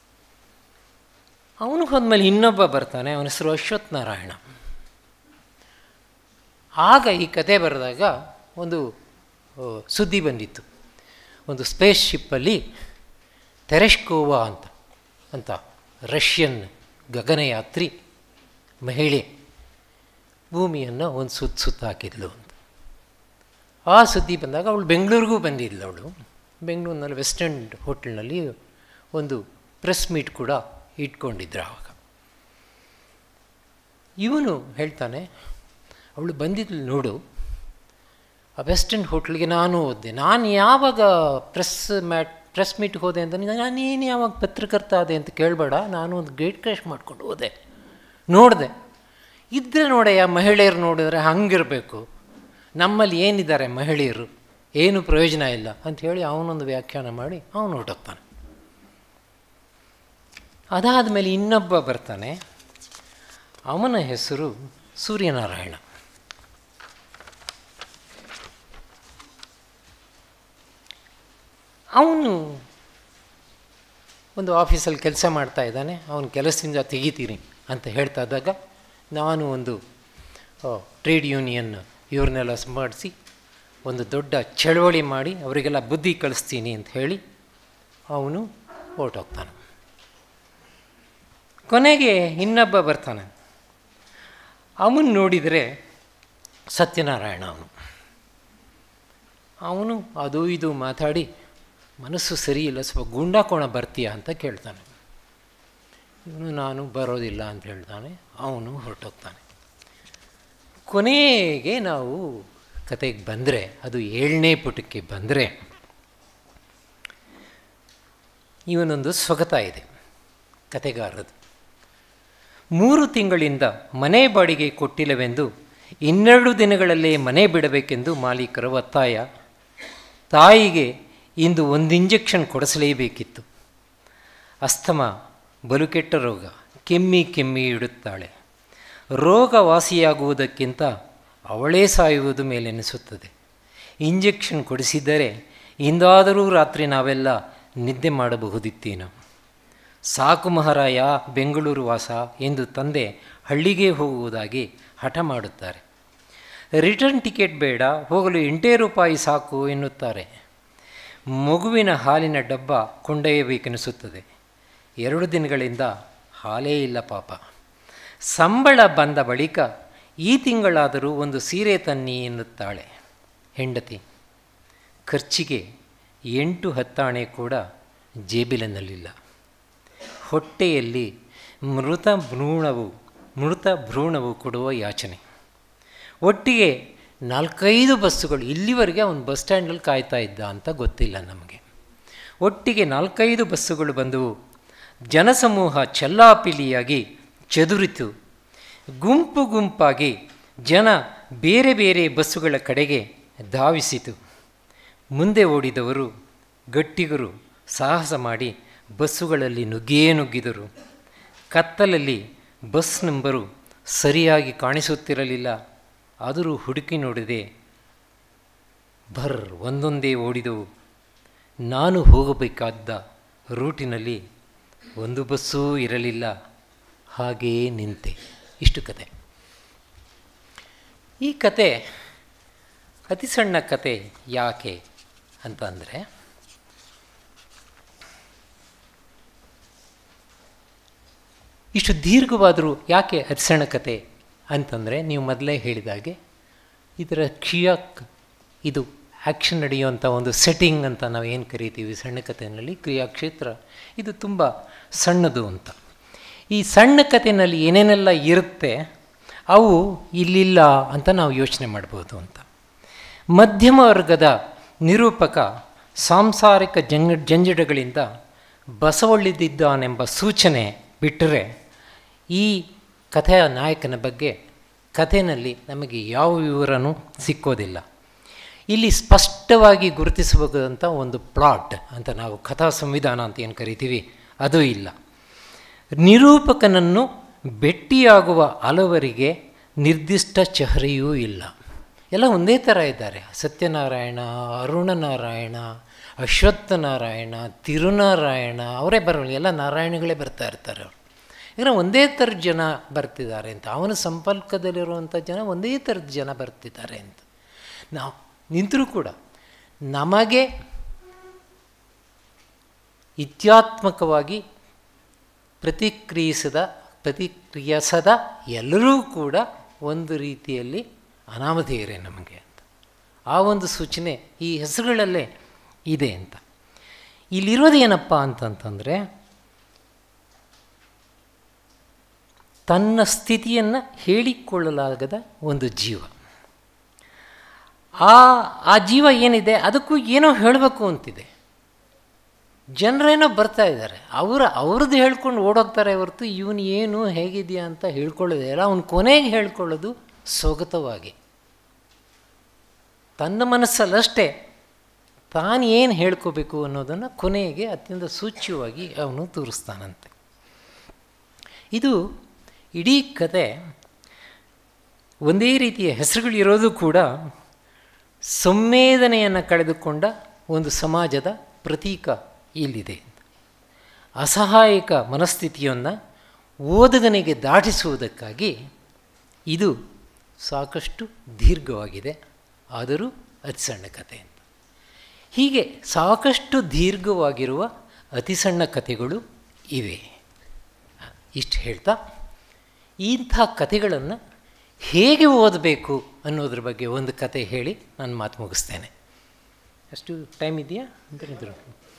ಅವನು ಹೋದ್ಮೇಲೆ ಇನ್ನೊಬ್ಬ ಬರ್ತಾನೆ ಅವನ ಹೆಸರು ಅಶ್ವಥ್ ನಾರಾಯಣ ಆಗ ಈ ಕತೆ ಬರೆದಾಗ ಒಂದು ಸುದ್ದಿ ಬಂದಿತ್ತು ಒಂದು ಸ್ಪೇಸ್ ಶಿಪ್ಪಲ್ಲಿ ತೆರೆಶ್ಕೋವಾ ಅಂತ ಅಂತ ರಷ್ಯನ್ ಗಗನಯಾತ್ರಿ ಮಹಿಳೆ ಭೂಮಿಯನ್ನು ಒಂದು ಸುತ್ತ ಸುತ್ತ ಹಾಕಿದ್ಲು ಅಂತ ಆ ಸುದ್ದಿ ಬಂದಾಗ ಅವಳು ಬೆಂಗಳೂರಿಗೂ ಬಂದಿದ್ಲು ಅವಳು ಬೆಂಗಳೂರಿನಲ್ಲಿ ವೆಸ್ಟ್ ಎಂಡ್ ಹೋಟೆಲ್ನಲ್ಲಿ ಒಂದು ಪ್ರೆಸ್ ಮೀಟ್ ಕೂಡ ಇಟ್ಕೊಂಡಿದ್ರು ಆವಾಗ ಇವನು ಹೇಳ್ತಾನೆ ಅವಳು ಬಂದಿದ್ಲು ನೋಡು ಆ ವೆಸ್ಟ್ ಎಂಡ್ ಹೋಟ್ಲಿಗೆ ನಾನು ಹೋದೆ ನಾನು ಯಾವಾಗ ಪ್ರೆಸ್ ಮ್ಯಾಟ್ ಪ್ರೆಸ್ ಮೀಟ್ಗೆ ಹೋದೆ ಅಂತ ನಾನೇನು ಯಾವಾಗ ಪತ್ರಕರ್ತ ಆದೆ ಅಂತ ಕೇಳಬೇಡ ನಾನು ಒಂದು ಗೇಟ್ ಕ್ರ್ಯಾಶ್ ಮಾಡ್ಕೊಂಡು ಹೋದೆ ನೋಡಿದೆ ಇದ್ದರೆ ನೋಡಯ್ಯ ಮಹಿಳೆಯರು ನೋಡಿದ್ರೆ ಹಂಗಿರಬೇಕು ನಮ್ಮಲ್ಲಿ ಏನಿದ್ದಾರೆ ಮಹಿಳೆಯರು ಏನು ಪ್ರಯೋಜನ ಇಲ್ಲ ಅಂಥೇಳಿ ಅವನೊಂದು ವ್ಯಾಖ್ಯಾನ ಮಾಡಿ ಅವನು ಹೊರಟೋಗ್ತಾನೆ ಅದಾದ ಮೇಲೆ ಇನ್ನೊಬ್ಬ ಬರ್ತಾನೆ ಅವನ ಹೆಸರು ಸೂರ್ಯನಾರಾಯಣ ಅವನು ಒಂದು ಆಫೀಸಲ್ಲಿ ಕೆಲಸ ಮಾಡ್ತಾ ಇದ್ದಾನೆ ಅವನ ಕೆಲಸದಿಂದ ತೆಗಿತೀನಿ ಅಂತ ಹೇಳ್ತಾ ಇದ್ದಾಗ ನಾನು ಒಂದು ಟ್ರೇಡ್ ಯೂನಿಯನ್ ಇವ್ರನ್ನೆಲ್ಲ ಮಾಡಿಸಿ ಒಂದು ದೊಡ್ಡ ಚಳವಳಿ ಮಾಡಿ ಅವರಿಗೆಲ್ಲ ಬುದ್ಧಿ ಕಳಿಸ್ತೀನಿ ಅಂತ ಹೇಳಿ ಅವನು ಹೊರಟೋಗ್ತಾನೆ ಕೊನೆಗೆ ಇನ್ನೊಬ್ಬ ಬರ್ತಾನೆ ಅವನು ನೋಡಿದರೆ ಸತ್ಯನಾರಾಯಣ ಅವನು ಅವನು ಅದು ಇದು ಮಾತಾಡಿ ಮನಸ್ಸು ಸರಿ ಇಲ್ಲ ಸ್ವಲ್ಪ ಗುಂಡಾಕೋಣ ಬರ್ತೀಯಾ ಅಂತ ಕೇಳ್ತಾನೆ ಇವನು ನಾನು ಬರೋದಿಲ್ಲ ಅಂತ ಹೇಳ್ತಾನೆ ಅವನು ಹೊರಟೋಗ್ತಾನೆ ಕೊನೆಗೆ ನಾವು ಕತೆಗೆ ಬಂದರೆ ಅದು ಏಳನೇ ಪುಟಕ್ಕೆ ಬಂದರೆ ಇವನೊಂದು ಸ್ವಗತ ಇದೆ ಕತೆಗಾರದು ಮೂರು ತಿಂಗಳಿಂದ ಮನೆ ಬಾಡಿಗೆ ಕೊಟ್ಟಿಲ್ಲವೆಂದು ಇನ್ನೆರಡು ದಿನಗಳಲ್ಲೇ ಮನೆ ಬಿಡಬೇಕೆಂದು ಮಾಲೀಕರ ಒತ್ತಾಯ ತಾಯಿಗೆ ಇಂದು ಒಂದು ಇಂಜೆಕ್ಷನ್ ಕೊಡಿಸಲೇಬೇಕಿತ್ತು ಅಸ್ತಮ ಬಲುಕೆಟ್ಟ ರೋಗ ಕೆಮ್ಮಿ ಕೆಮ್ಮಿ ಇಡುತ್ತಾಳೆ ರೋಗ ವಾಸಿಯಾಗುವುದಕ್ಕಿಂತ ಅವಳೇ ಸಾಯುವುದು ಮೇಲೆನಿಸುತ್ತದೆ ಇಂಜೆಕ್ಷನ್ ಕೊಡಿಸಿದ್ದರೆ ಇಂದಾದರೂ ರಾತ್ರಿ ನಾವೆಲ್ಲ ನಿದ್ದೆ ಮಾಡಬಹುದಿತ್ತೇನೋ ಸಾಕು ಮಹಾರಾಯ ಬೆಂಗಳೂರು ವಾಸ ಎಂದು ತಂದೆ ಹಳ್ಳಿಗೆ ಹೋಗುವುದಾಗಿ ಹಠ ಮಾಡುತ್ತಾರೆ ರಿಟರ್ನ್ ಟಿಕೆಟ್ ಬೇಡ ಹೋಗಲು ಎಂಟೇ ರೂಪಾಯಿ ಸಾಕು ಎನ್ನುತ್ತಾರೆ ಮಗುವಿನ ಹಾಲಿನ ಡಬ್ಬ ಕೊಂಡೊಯ್ಯಬೇಕೆನಿಸುತ್ತದೆ ಎರಡು ದಿನಗಳಿಂದ ಹಾಲೇ ಇಲ್ಲ ಪಾಪ ಸಂಬಳ ಬಂದ ಬಳಿಕ ಈ ತಿಂಗಳಾದರೂ ಒಂದು ಸೀರೆ ತನ್ನಿ ಎನ್ನುತ್ತಾಳೆ ಹೆಂಡತಿ ಖರ್ಚಿಗೆ ಎಂಟು ಹತ್ತಾಣೆ ಕೂಡ ಜೇಬಿಲಿನಲ್ಲಿಲ್ಲ ಹೊಟ್ಟೆಯಲ್ಲಿ ಮೃತ ಭ್ರೂಣವು ಮೃತ ಭ್ರೂಣವು ಕೊಡುವ ಯಾಚನೆ ಒಟ್ಟಿಗೆ ನಾಲ್ಕೈದು ಬಸ್ಸುಗಳು ಇಲ್ಲಿವರೆಗೆ ಅವನು ಬಸ್ ಸ್ಟ್ಯಾಂಡಲ್ಲಿ ಕಾಯ್ತಾ ಇದ್ದ ಅಂತ ಗೊತ್ತಿಲ್ಲ ನಮಗೆ ಒಟ್ಟಿಗೆ ನಾಲ್ಕೈದು ಬಸ್ಸುಗಳು ಬಂದವು ಜನಸಮೂಹ ಚೆಲ್ಲಾಪಿಲಿಯಾಗಿ ಚದುರಿತು ಗುಂಪು ಗುಂಪಾಗಿ ಜನ ಬೇರೆ ಬೇರೆ ಬಸ್ಸುಗಳ ಕಡೆಗೆ ಧಾವಿಸಿತು ಮುಂದೆ ಓಡಿದವರು ಗಟ್ಟಿಗರು ಸಾಹಸ ಮಾಡಿ ಬಸ್ಸುಗಳಲ್ಲಿ ನುಗ್ಗೇ ನುಗ್ಗಿದರು ಕತ್ತಲಲ್ಲಿ ಬಸ್ ನಂಬರು ಸರಿಯಾಗಿ ಕಾಣಿಸುತ್ತಿರಲಿಲ್ಲ ಆದರೂ ಹುಡುಕಿ ನೋಡಿದೆ ಭರ್ ಒಂದೊಂದೇ ಓಡಿದವು ನಾನು ಹೋಗಬೇಕಾದ ರೂಟಿನಲ್ಲಿ ಒಂದು ಬಸ್ಸೂ ಇರಲಿಲ್ಲ ಹಾಗೆಯೇ ನಿಂತೆ ಇಷ್ಟು ಕತೆ ಈ ಕತೆ ಅತಿ ಸಣ್ಣ ಕತೆ ಯಾಕೆ ಅಂತ ಅಂದರೆ ಇಷ್ಟು ದೀರ್ಘವಾದರೂ ಯಾಕೆ ಅತಿ ಸಣ್ಣ ಕತೆ ಅಂತಂದರೆ ನೀವು ಮೊದಲೇ ಹೇಳಿದಾಗೆ ಇದರ ಕ್ರಿಯಾಕ್ ಇದು ಆ್ಯಕ್ಷನ್ ನಡೆಯುವಂಥ ಒಂದು ಸೆಟ್ಟಿಂಗ್ ಅಂತ ನಾವು ಏನು ಕರಿತೀವಿ ಸಣ್ಣ ಕಥೆಯಲ್ಲಿ ಕ್ರಿಯಾಕ್ಷೇತ್ರ ಇದು ತುಂಬ ಸಣ್ಣದು ಅಂತ ಈ ಸಣ್ಣ ಕಥೆಯಲ್ಲಿ ಏನೇನೆಲ್ಲ ಇರುತ್ತೆ ಅವು ಇಲ್ಲಿಲ್ಲ ಅಂತ ನಾವು ಯೋಚನೆ ಮಾಡ್ಬೋದು ಅಂತ ಮಧ್ಯಮ ವರ್ಗದ ನಿರೂಪಕ ಸಾಂಸಾರಿಕ ಜಂಗ ಜಂಜಡಗಳಿಂದ ಬಸವಳಿದಿದ್ದಾನೆಂಬ ಸೂಚನೆ ಬಿಟ್ಟರೆ ಈ ಕಥೆಯ ನಾಯಕನ ಬಗ್ಗೆ ಕಥೆಯಲ್ಲಿ ನಮಗೆ ಯಾವ ವಿವರನೂ ಸಿಕ್ಕೋದಿಲ್ಲ ಇಲ್ಲಿ ಸ್ಪಷ್ಟವಾಗಿ ಗುರುತಿಸಬಹುದಂಥ ಒಂದು ಪ್ಲಾಟ್ ಅಂತ ನಾವು ಕಥಾ ಸಂವಿಧಾನ ಅಂತ ಏನು ಕರಿತೀವಿ ಅದು ಇಲ್ಲ ನಿರೂಪಕನನ್ನು ಭೆಟ್ಟಿಯಾಗುವ ಹಲವರಿಗೆ ನಿರ್ದಿಷ್ಟ ಚಹರೆಯೂ ಇಲ್ಲ ಎಲ್ಲ ಒಂದೇ ಥರ ಇದ್ದಾರೆ ಸತ್ಯನಾರಾಯಣ ಅರುಣನಾರಾಯಣ ಅಶ್ವತ್ಥನಾರಾಯಣ ತಿರುನಾರಾಯಣ ಅವರೇ ಬರೋಲ್ಲ ಎಲ್ಲ ನಾರಾಯಣಗಳೇ ಬರ್ತಾ ಇರ್ತಾರೆ ಅವರು ಈಗ ಒಂದೇ ಥರದ ಜನ ಬರ್ತಿದ್ದಾರೆ ಅಂತ ಅವನ ಸಂಪರ್ಕದಲ್ಲಿರುವಂಥ ಜನ ಒಂದೇ ಥರದ ಜನ ಬರ್ತಿದ್ದಾರೆ ಅಂತ ನಾವು ನಿಂತರೂ ಕೂಡ ನಮಗೆ ಇತ್ಯಾತ್ಮಕವಾಗಿ ಪ್ರತಿಕ್ರಿಯಿಸದ ಪ್ರತಿಕ್ರಿಯಿಸದ ಎಲ್ಲರೂ ಕೂಡ ಒಂದು ರೀತಿಯಲ್ಲಿ ಅನಾಮಧೇಯರೇ ನಮಗೆ ಅಂತ ಆ ಒಂದು ಸೂಚನೆ ಈ ಹೆಸರುಗಳಲ್ಲೇ ಇದೆ ಅಂತ ಇಲ್ಲಿರೋದು ಏನಪ್ಪ ಅಂತಂತಂದರೆ ತನ್ನ ಸ್ಥಿತಿಯನ್ನು ಹೇಳಿಕೊಳ್ಳಲಾಗದ ಒಂದು ಜೀವ ಆ ಆ ಜೀವ ಏನಿದೆ ಅದಕ್ಕೂ ಏನೋ ಹೇಳಬೇಕು ಅಂತಿದೆ ಜನರೇನೋ ಬರ್ತಾ ಇದ್ದಾರೆ ಅವರ ಅವ್ರದ್ದು ಹೇಳ್ಕೊಂಡು ಓಡೋಗ್ತಾರೆ ಹೊರತು ಇವನು ಏನು ಹೇಗಿದೆಯಾ ಅಂತ ಹೇಳ್ಕೊಳ್ಳೋದೇ ಇಲ್ಲ ಅವನು ಕೊನೆಗೆ ಹೇಳ್ಕೊಳ್ಳೋದು ಸ್ವಗತವಾಗಿ ತನ್ನ ಮನಸ್ಸಲ್ಲಷ್ಟೇ ತಾನು ಏನು ಹೇಳ್ಕೋಬೇಕು ಅನ್ನೋದನ್ನು ಕೊನೆಗೆ ಅತ್ಯಂತ ಸೂಚ್ಯವಾಗಿ ಅವನು ತೋರಿಸ್ತಾನಂತೆ ಇದು ಇಡೀ ಕತೆ ಒಂದೇ ರೀತಿಯ ಹೆಸರುಗಳಿರೋದು ಕೂಡ ಸಂವೇದನೆಯನ್ನು ಕಳೆದುಕೊಂಡ ಒಂದು ಸಮಾಜದ ಪ್ರತೀಕ ಇಲ್ಲಿದೆ ಅಸಹಾಯಕ ಮನಸ್ಥಿತಿಯನ್ನು ಓದುಗನಿಗೆ ದಾಟಿಸುವುದಕ್ಕಾಗಿ ಇದು ಸಾಕಷ್ಟು ದೀರ್ಘವಾಗಿದೆ ಆದರೂ ಅತಿ ಸಣ್ಣ ಕಥೆ ಅಂತ ಹೀಗೆ ಸಾಕಷ್ಟು ದೀರ್ಘವಾಗಿರುವ ಅತಿ ಸಣ್ಣ ಕಥೆಗಳು ಇವೆ ಇಷ್ಟು ಹೇಳ್ತಾ ಇಂಥ ಕಥೆಗಳನ್ನು ಹೇಗೆ ಓದಬೇಕು ಅನ್ನೋದ್ರ ಬಗ್ಗೆ ಒಂದು ಕತೆ ಹೇಳಿ ನಾನು ಮಾತು ಮುಗಿಸ್ತೇನೆ ಅಷ್ಟು ಟೈಮ್ ಇದೆಯಾ ಅಂತೇಳಿದ್ರು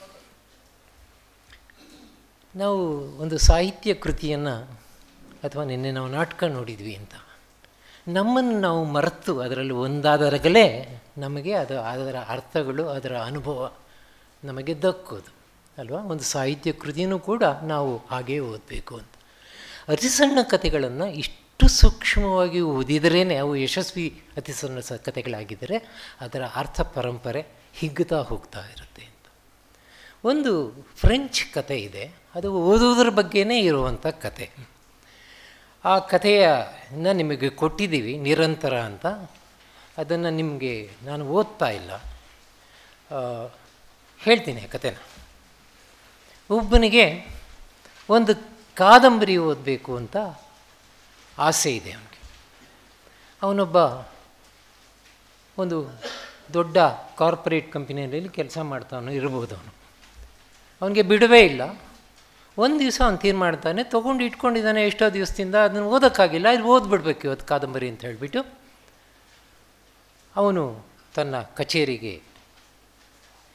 ನಾವು ಒಂದು ಸಾಹಿತ್ಯ ಕೃತಿಯನ್ನು ಅಥವಾ ನಿನ್ನೆ ನಾವು ನಾಟಕ ನೋಡಿದ್ವಿ ಅಂತ ನಮ್ಮನ್ನು ನಾವು ಮರೆತು ಅದರಲ್ಲಿ ಒಂದಾದರಗಲೇ ನಮಗೆ ಅದು ಅದರ ಅರ್ಥಗಳು ಅದರ ಅನುಭವ ನಮಗೆ ದಕ್ಕೋದು ಅಲ್ವಾ ಒಂದು ಸಾಹಿತ್ಯ ಕೃತಿಯೂ ಕೂಡ ನಾವು ಹಾಗೇ ಓದಬೇಕು ಅಂತ ಅತಿ ಸಣ್ಣ ಕಥೆಗಳನ್ನು ಇಷ್ಟು ಸೂಕ್ಷ್ಮವಾಗಿ ಓದಿದರೇ ಅವು ಯಶಸ್ವಿ ಅತಿ ಸಣ್ಣ ಸ ಕಥೆಗಳಾಗಿದ್ದರೆ ಅದರ ಅರ್ಥ ಪರಂಪರೆ ಹಿಗ್ಗುತ್ತಾ ಹೋಗ್ತಾ ಇರುತ್ತೆ ಅಂತ ಒಂದು ಫ್ರೆಂಚ್ ಕತೆ ಇದೆ ಅದು ಓದುವುದರ ಬಗ್ಗೆನೇ ಇರುವಂಥ ಕತೆ ಆ ಕಥೆಯನ್ನು ನಿಮಗೆ ಕೊಟ್ಟಿದ್ದೀವಿ ನಿರಂತರ ಅಂತ ಅದನ್ನು ನಿಮಗೆ ನಾನು ಓದ್ತಾ ಇಲ್ಲ ಹೇಳ್ತೀನಿ ಆ ಕಥೆನ ಒಬ್ಬನಿಗೆ ಒಂದು ಕಾದಂಬರಿ ಓದಬೇಕು ಅಂತ ಆಸೆ ಇದೆ ಅವನಿಗೆ ಅವನೊಬ್ಬ ಒಂದು ದೊಡ್ಡ ಕಾರ್ಪೊರೇಟ್ ಕಂಪನಿಯಲ್ಲಿ ಕೆಲಸ ಮಾಡ್ತಾವನು ಇರ್ಬೋದು ಅವನು ಅವನಿಗೆ ಬಿಡುವೇ ಇಲ್ಲ ಒಂದು ದಿವಸ ಅವ್ನು ತೀರ್ಮಾನ ಮಾಡ್ತಾನೆ ತೊಗೊಂಡು ಇಟ್ಕೊಂಡಿದ್ದಾನೆ ಎಷ್ಟೋ ದಿವಸದಿಂದ ಅದನ್ನು ಓದೋಕ್ಕಾಗಿಲ್ಲ ಇದು ಓದ್ಬಿಡ್ಬೇಕು ಇವತ್ತು ಕಾದಂಬರಿ ಅಂತ ಹೇಳಿಬಿಟ್ಟು ಅವನು ತನ್ನ ಕಚೇರಿಗೆ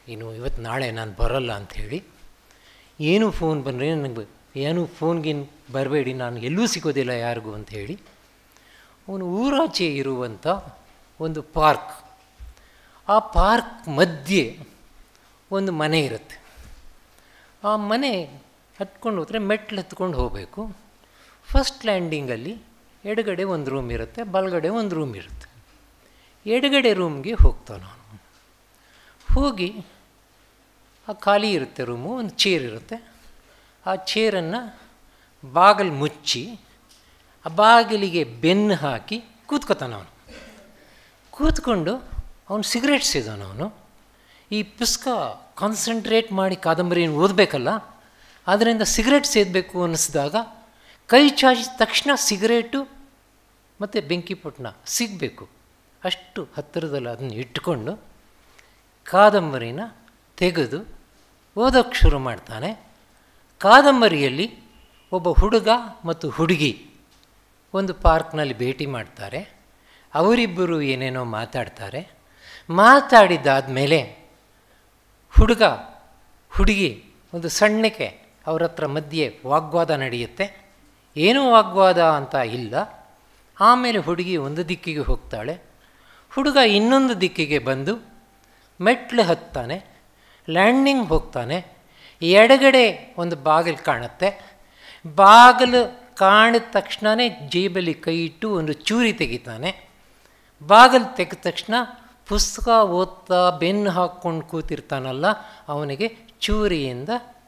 ಇನ್ನು ಇವತ್ತು ನಾಳೆ ನಾನು ಬರೋಲ್ಲ ಅಂಥೇಳಿ ಏನು ಫೋನ್ ಬಂದರೆ ನನಗೆ ಏನು ಫೋನ್ಗಿನ್ ಬರಬೇಡಿ ನಾನು ಎಲ್ಲೂ ಸಿಗೋದಿಲ್ಲ ಯಾರಿಗೂ ಅಂತ ಹೇಳಿ ಅವನು ಊರಾಚೆ ಇರುವಂಥ ಒಂದು ಪಾರ್ಕ್ ಆ ಪಾರ್ಕ್ ಮಧ್ಯೆ ಒಂದು ಮನೆ ಇರುತ್ತೆ ಆ ಮನೆ ಹತ್ಕೊಂಡು ಹೋದರೆ ಮೆಟ್ಲು ಹತ್ಕೊಂಡು ಹೋಗಬೇಕು ಫಸ್ಟ್ ಲ್ಯಾಂಡಿಂಗಲ್ಲಿ ಎಡಗಡೆ ಒಂದು ರೂಮ್ ಇರುತ್ತೆ ಬಲಗಡೆ ಒಂದು ರೂಮ್ ಇರುತ್ತೆ ಎಡಗಡೆ ರೂಮ್ಗೆ ಹೋಗ್ತಾನೆ ಅವನು ಹೋಗಿ ಆ ಖಾಲಿ ಇರುತ್ತೆ ರೂಮು ಒಂದು ಚೇರ್ ಇರುತ್ತೆ ಆ ಚೇರನ್ನು ಬಾಗಿಲು ಮುಚ್ಚಿ ಆ ಬಾಗಿಲಿಗೆ ಬೆನ್ನು ಹಾಕಿ ಕೂತ್ಕೋತಾನೆ ಅವನು ಕೂತ್ಕೊಂಡು ಅವನು ಸಿಗರೇಟ್ ಸೇದೋನು ಅವನು ಈ ಪುಸ್ತಕ ಕಾನ್ಸಂಟ್ರೇಟ್ ಮಾಡಿ ಕಾದಂಬರಿಯನ್ನು ಓದಬೇಕಲ್ಲ ಅದರಿಂದ ಸಿಗರೇಟ್ ಸೇದಬೇಕು ಅನ್ನಿಸಿದಾಗ ಕೈ ಚಾಚಿದ ತಕ್ಷಣ ಸಿಗರೇಟು ಮತ್ತು ಬೆಂಕಿ ಪೊಟ್ಟಣ ಸಿಗಬೇಕು ಅಷ್ಟು ಹತ್ತಿರದಲ್ಲಿ ಅದನ್ನು ಇಟ್ಕೊಂಡು ಕಾದಂಬರಿನ ತೆಗೆದು ಓದೋಕ್ಕೆ ಶುರು ಮಾಡ್ತಾನೆ ಕಾದಂಬರಿಯಲ್ಲಿ ಒಬ್ಬ ಹುಡುಗ ಮತ್ತು ಹುಡುಗಿ ಒಂದು ಪಾರ್ಕ್ನಲ್ಲಿ ಭೇಟಿ ಮಾಡ್ತಾರೆ ಅವರಿಬ್ಬರು ಏನೇನೋ ಮಾತಾಡ್ತಾರೆ ಮಾತಾಡಿದ್ದಾದಮೇಲೆ ಹುಡುಗ ಹುಡುಗಿ ಒಂದು ಸಣ್ಣಕ್ಕೆ ಅವ್ರ ಹತ್ರ ಮಧ್ಯೆ ವಾಗ್ವಾದ ನಡೆಯುತ್ತೆ ಏನೂ ವಾಗ್ವಾದ ಅಂತ ಇಲ್ಲ ಆಮೇಲೆ ಹುಡುಗಿ ಒಂದು ದಿಕ್ಕಿಗೆ ಹೋಗ್ತಾಳೆ ಹುಡುಗ ಇನ್ನೊಂದು ದಿಕ್ಕಿಗೆ ಬಂದು ಮೆಟ್ಲು ಹತ್ತಾನೆ ಲ್ಯಾಂಡಿಂಗ್ ಹೋಗ್ತಾನೆ ಎಡಗಡೆ ಒಂದು ಬಾಗಿಲು ಕಾಣುತ್ತೆ ಬಾಗಿಲು ಕಾಣಿದ ತಕ್ಷಣವೇ ಜೇಬಲ್ಲಿ ಕೈ ಇಟ್ಟು ಒಂದು ಚೂರಿ ತೆಗಿತಾನೆ ಬಾಗಿಲು ತೆಗೆದ ತಕ್ಷಣ ಪುಸ್ತಕ ಓದ್ತಾ ಬೆನ್ನು ಹಾಕ್ಕೊಂಡು ಕೂತಿರ್ತಾನಲ್ಲ ಅವನಿಗೆ ಚೂರಿಯಿಂದ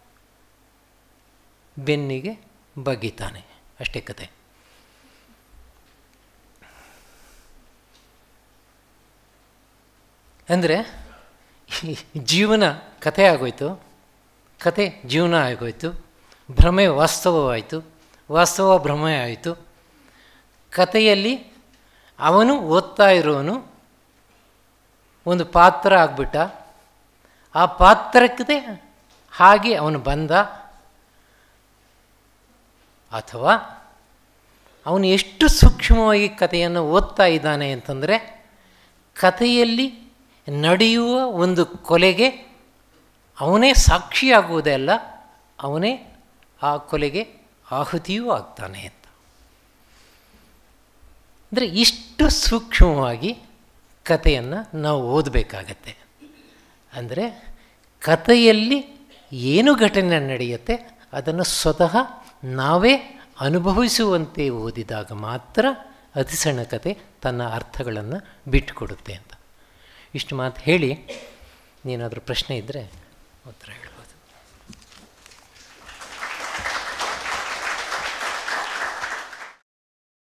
ಬೆನ್ನಿಗೆ ಬಗ್ಗಿತಾನೆ ಅಷ್ಟೇ ಕತೆ ಅಂದರೆ ಜೀವನ ಕಥೆ ಆಗೋಯ್ತು ಕತೆ ಜೀವನ ಆಗೋಯ್ತು ಭ್ರಮೆ ವಾಸ್ತವವಾಯಿತು ವಾಸ್ತವ ಭ್ರಮೆ ಆಯಿತು ಕಥೆಯಲ್ಲಿ ಅವನು ಓದ್ತಾ ಇರೋನು ಒಂದು ಪಾತ್ರ ಆಗ್ಬಿಟ್ಟ ಆ ಪಾತ್ರಕ್ಕೆ ಹಾಗೆ ಅವನು ಬಂದ ಅಥವಾ ಅವನು ಎಷ್ಟು ಸೂಕ್ಷ್ಮವಾಗಿ ಕಥೆಯನ್ನು ಓದ್ತಾ ಇದ್ದಾನೆ ಅಂತಂದರೆ ಕಥೆಯಲ್ಲಿ ನಡೆಯುವ ಒಂದು ಕೊಲೆಗೆ ಅವನೇ ಸಾಕ್ಷಿಯಾಗುವುದೇ ಅಲ್ಲ ಅವನೇ ಆ ಕೊಲೆಗೆ ಆಹುತಿಯೂ ಆಗ್ತಾನೆ ಅಂತ ಅಂದರೆ ಇಷ್ಟು ಸೂಕ್ಷ್ಮವಾಗಿ ಕಥೆಯನ್ನು ನಾವು ಓದಬೇಕಾಗತ್ತೆ ಅಂದರೆ ಕಥೆಯಲ್ಲಿ ಏನು ಘಟನೆ ನಡೆಯುತ್ತೆ ಅದನ್ನು ಸ್ವತಃ ನಾವೇ ಅನುಭವಿಸುವಂತೆ ಓದಿದಾಗ ಮಾತ್ರ ಅತಿ ಸಣ್ಣ ಕತೆ ತನ್ನ ಅರ್ಥಗಳನ್ನು ಬಿಟ್ಟುಕೊಡುತ್ತೆ ಅಂತ ಇಷ್ಟು ಮಾತು ಹೇಳಿ ನೀನಾದರೂ ಪ್ರಶ್ನೆ ಇದ್ದರೆ ಉತ್ತರ ಹೇಳು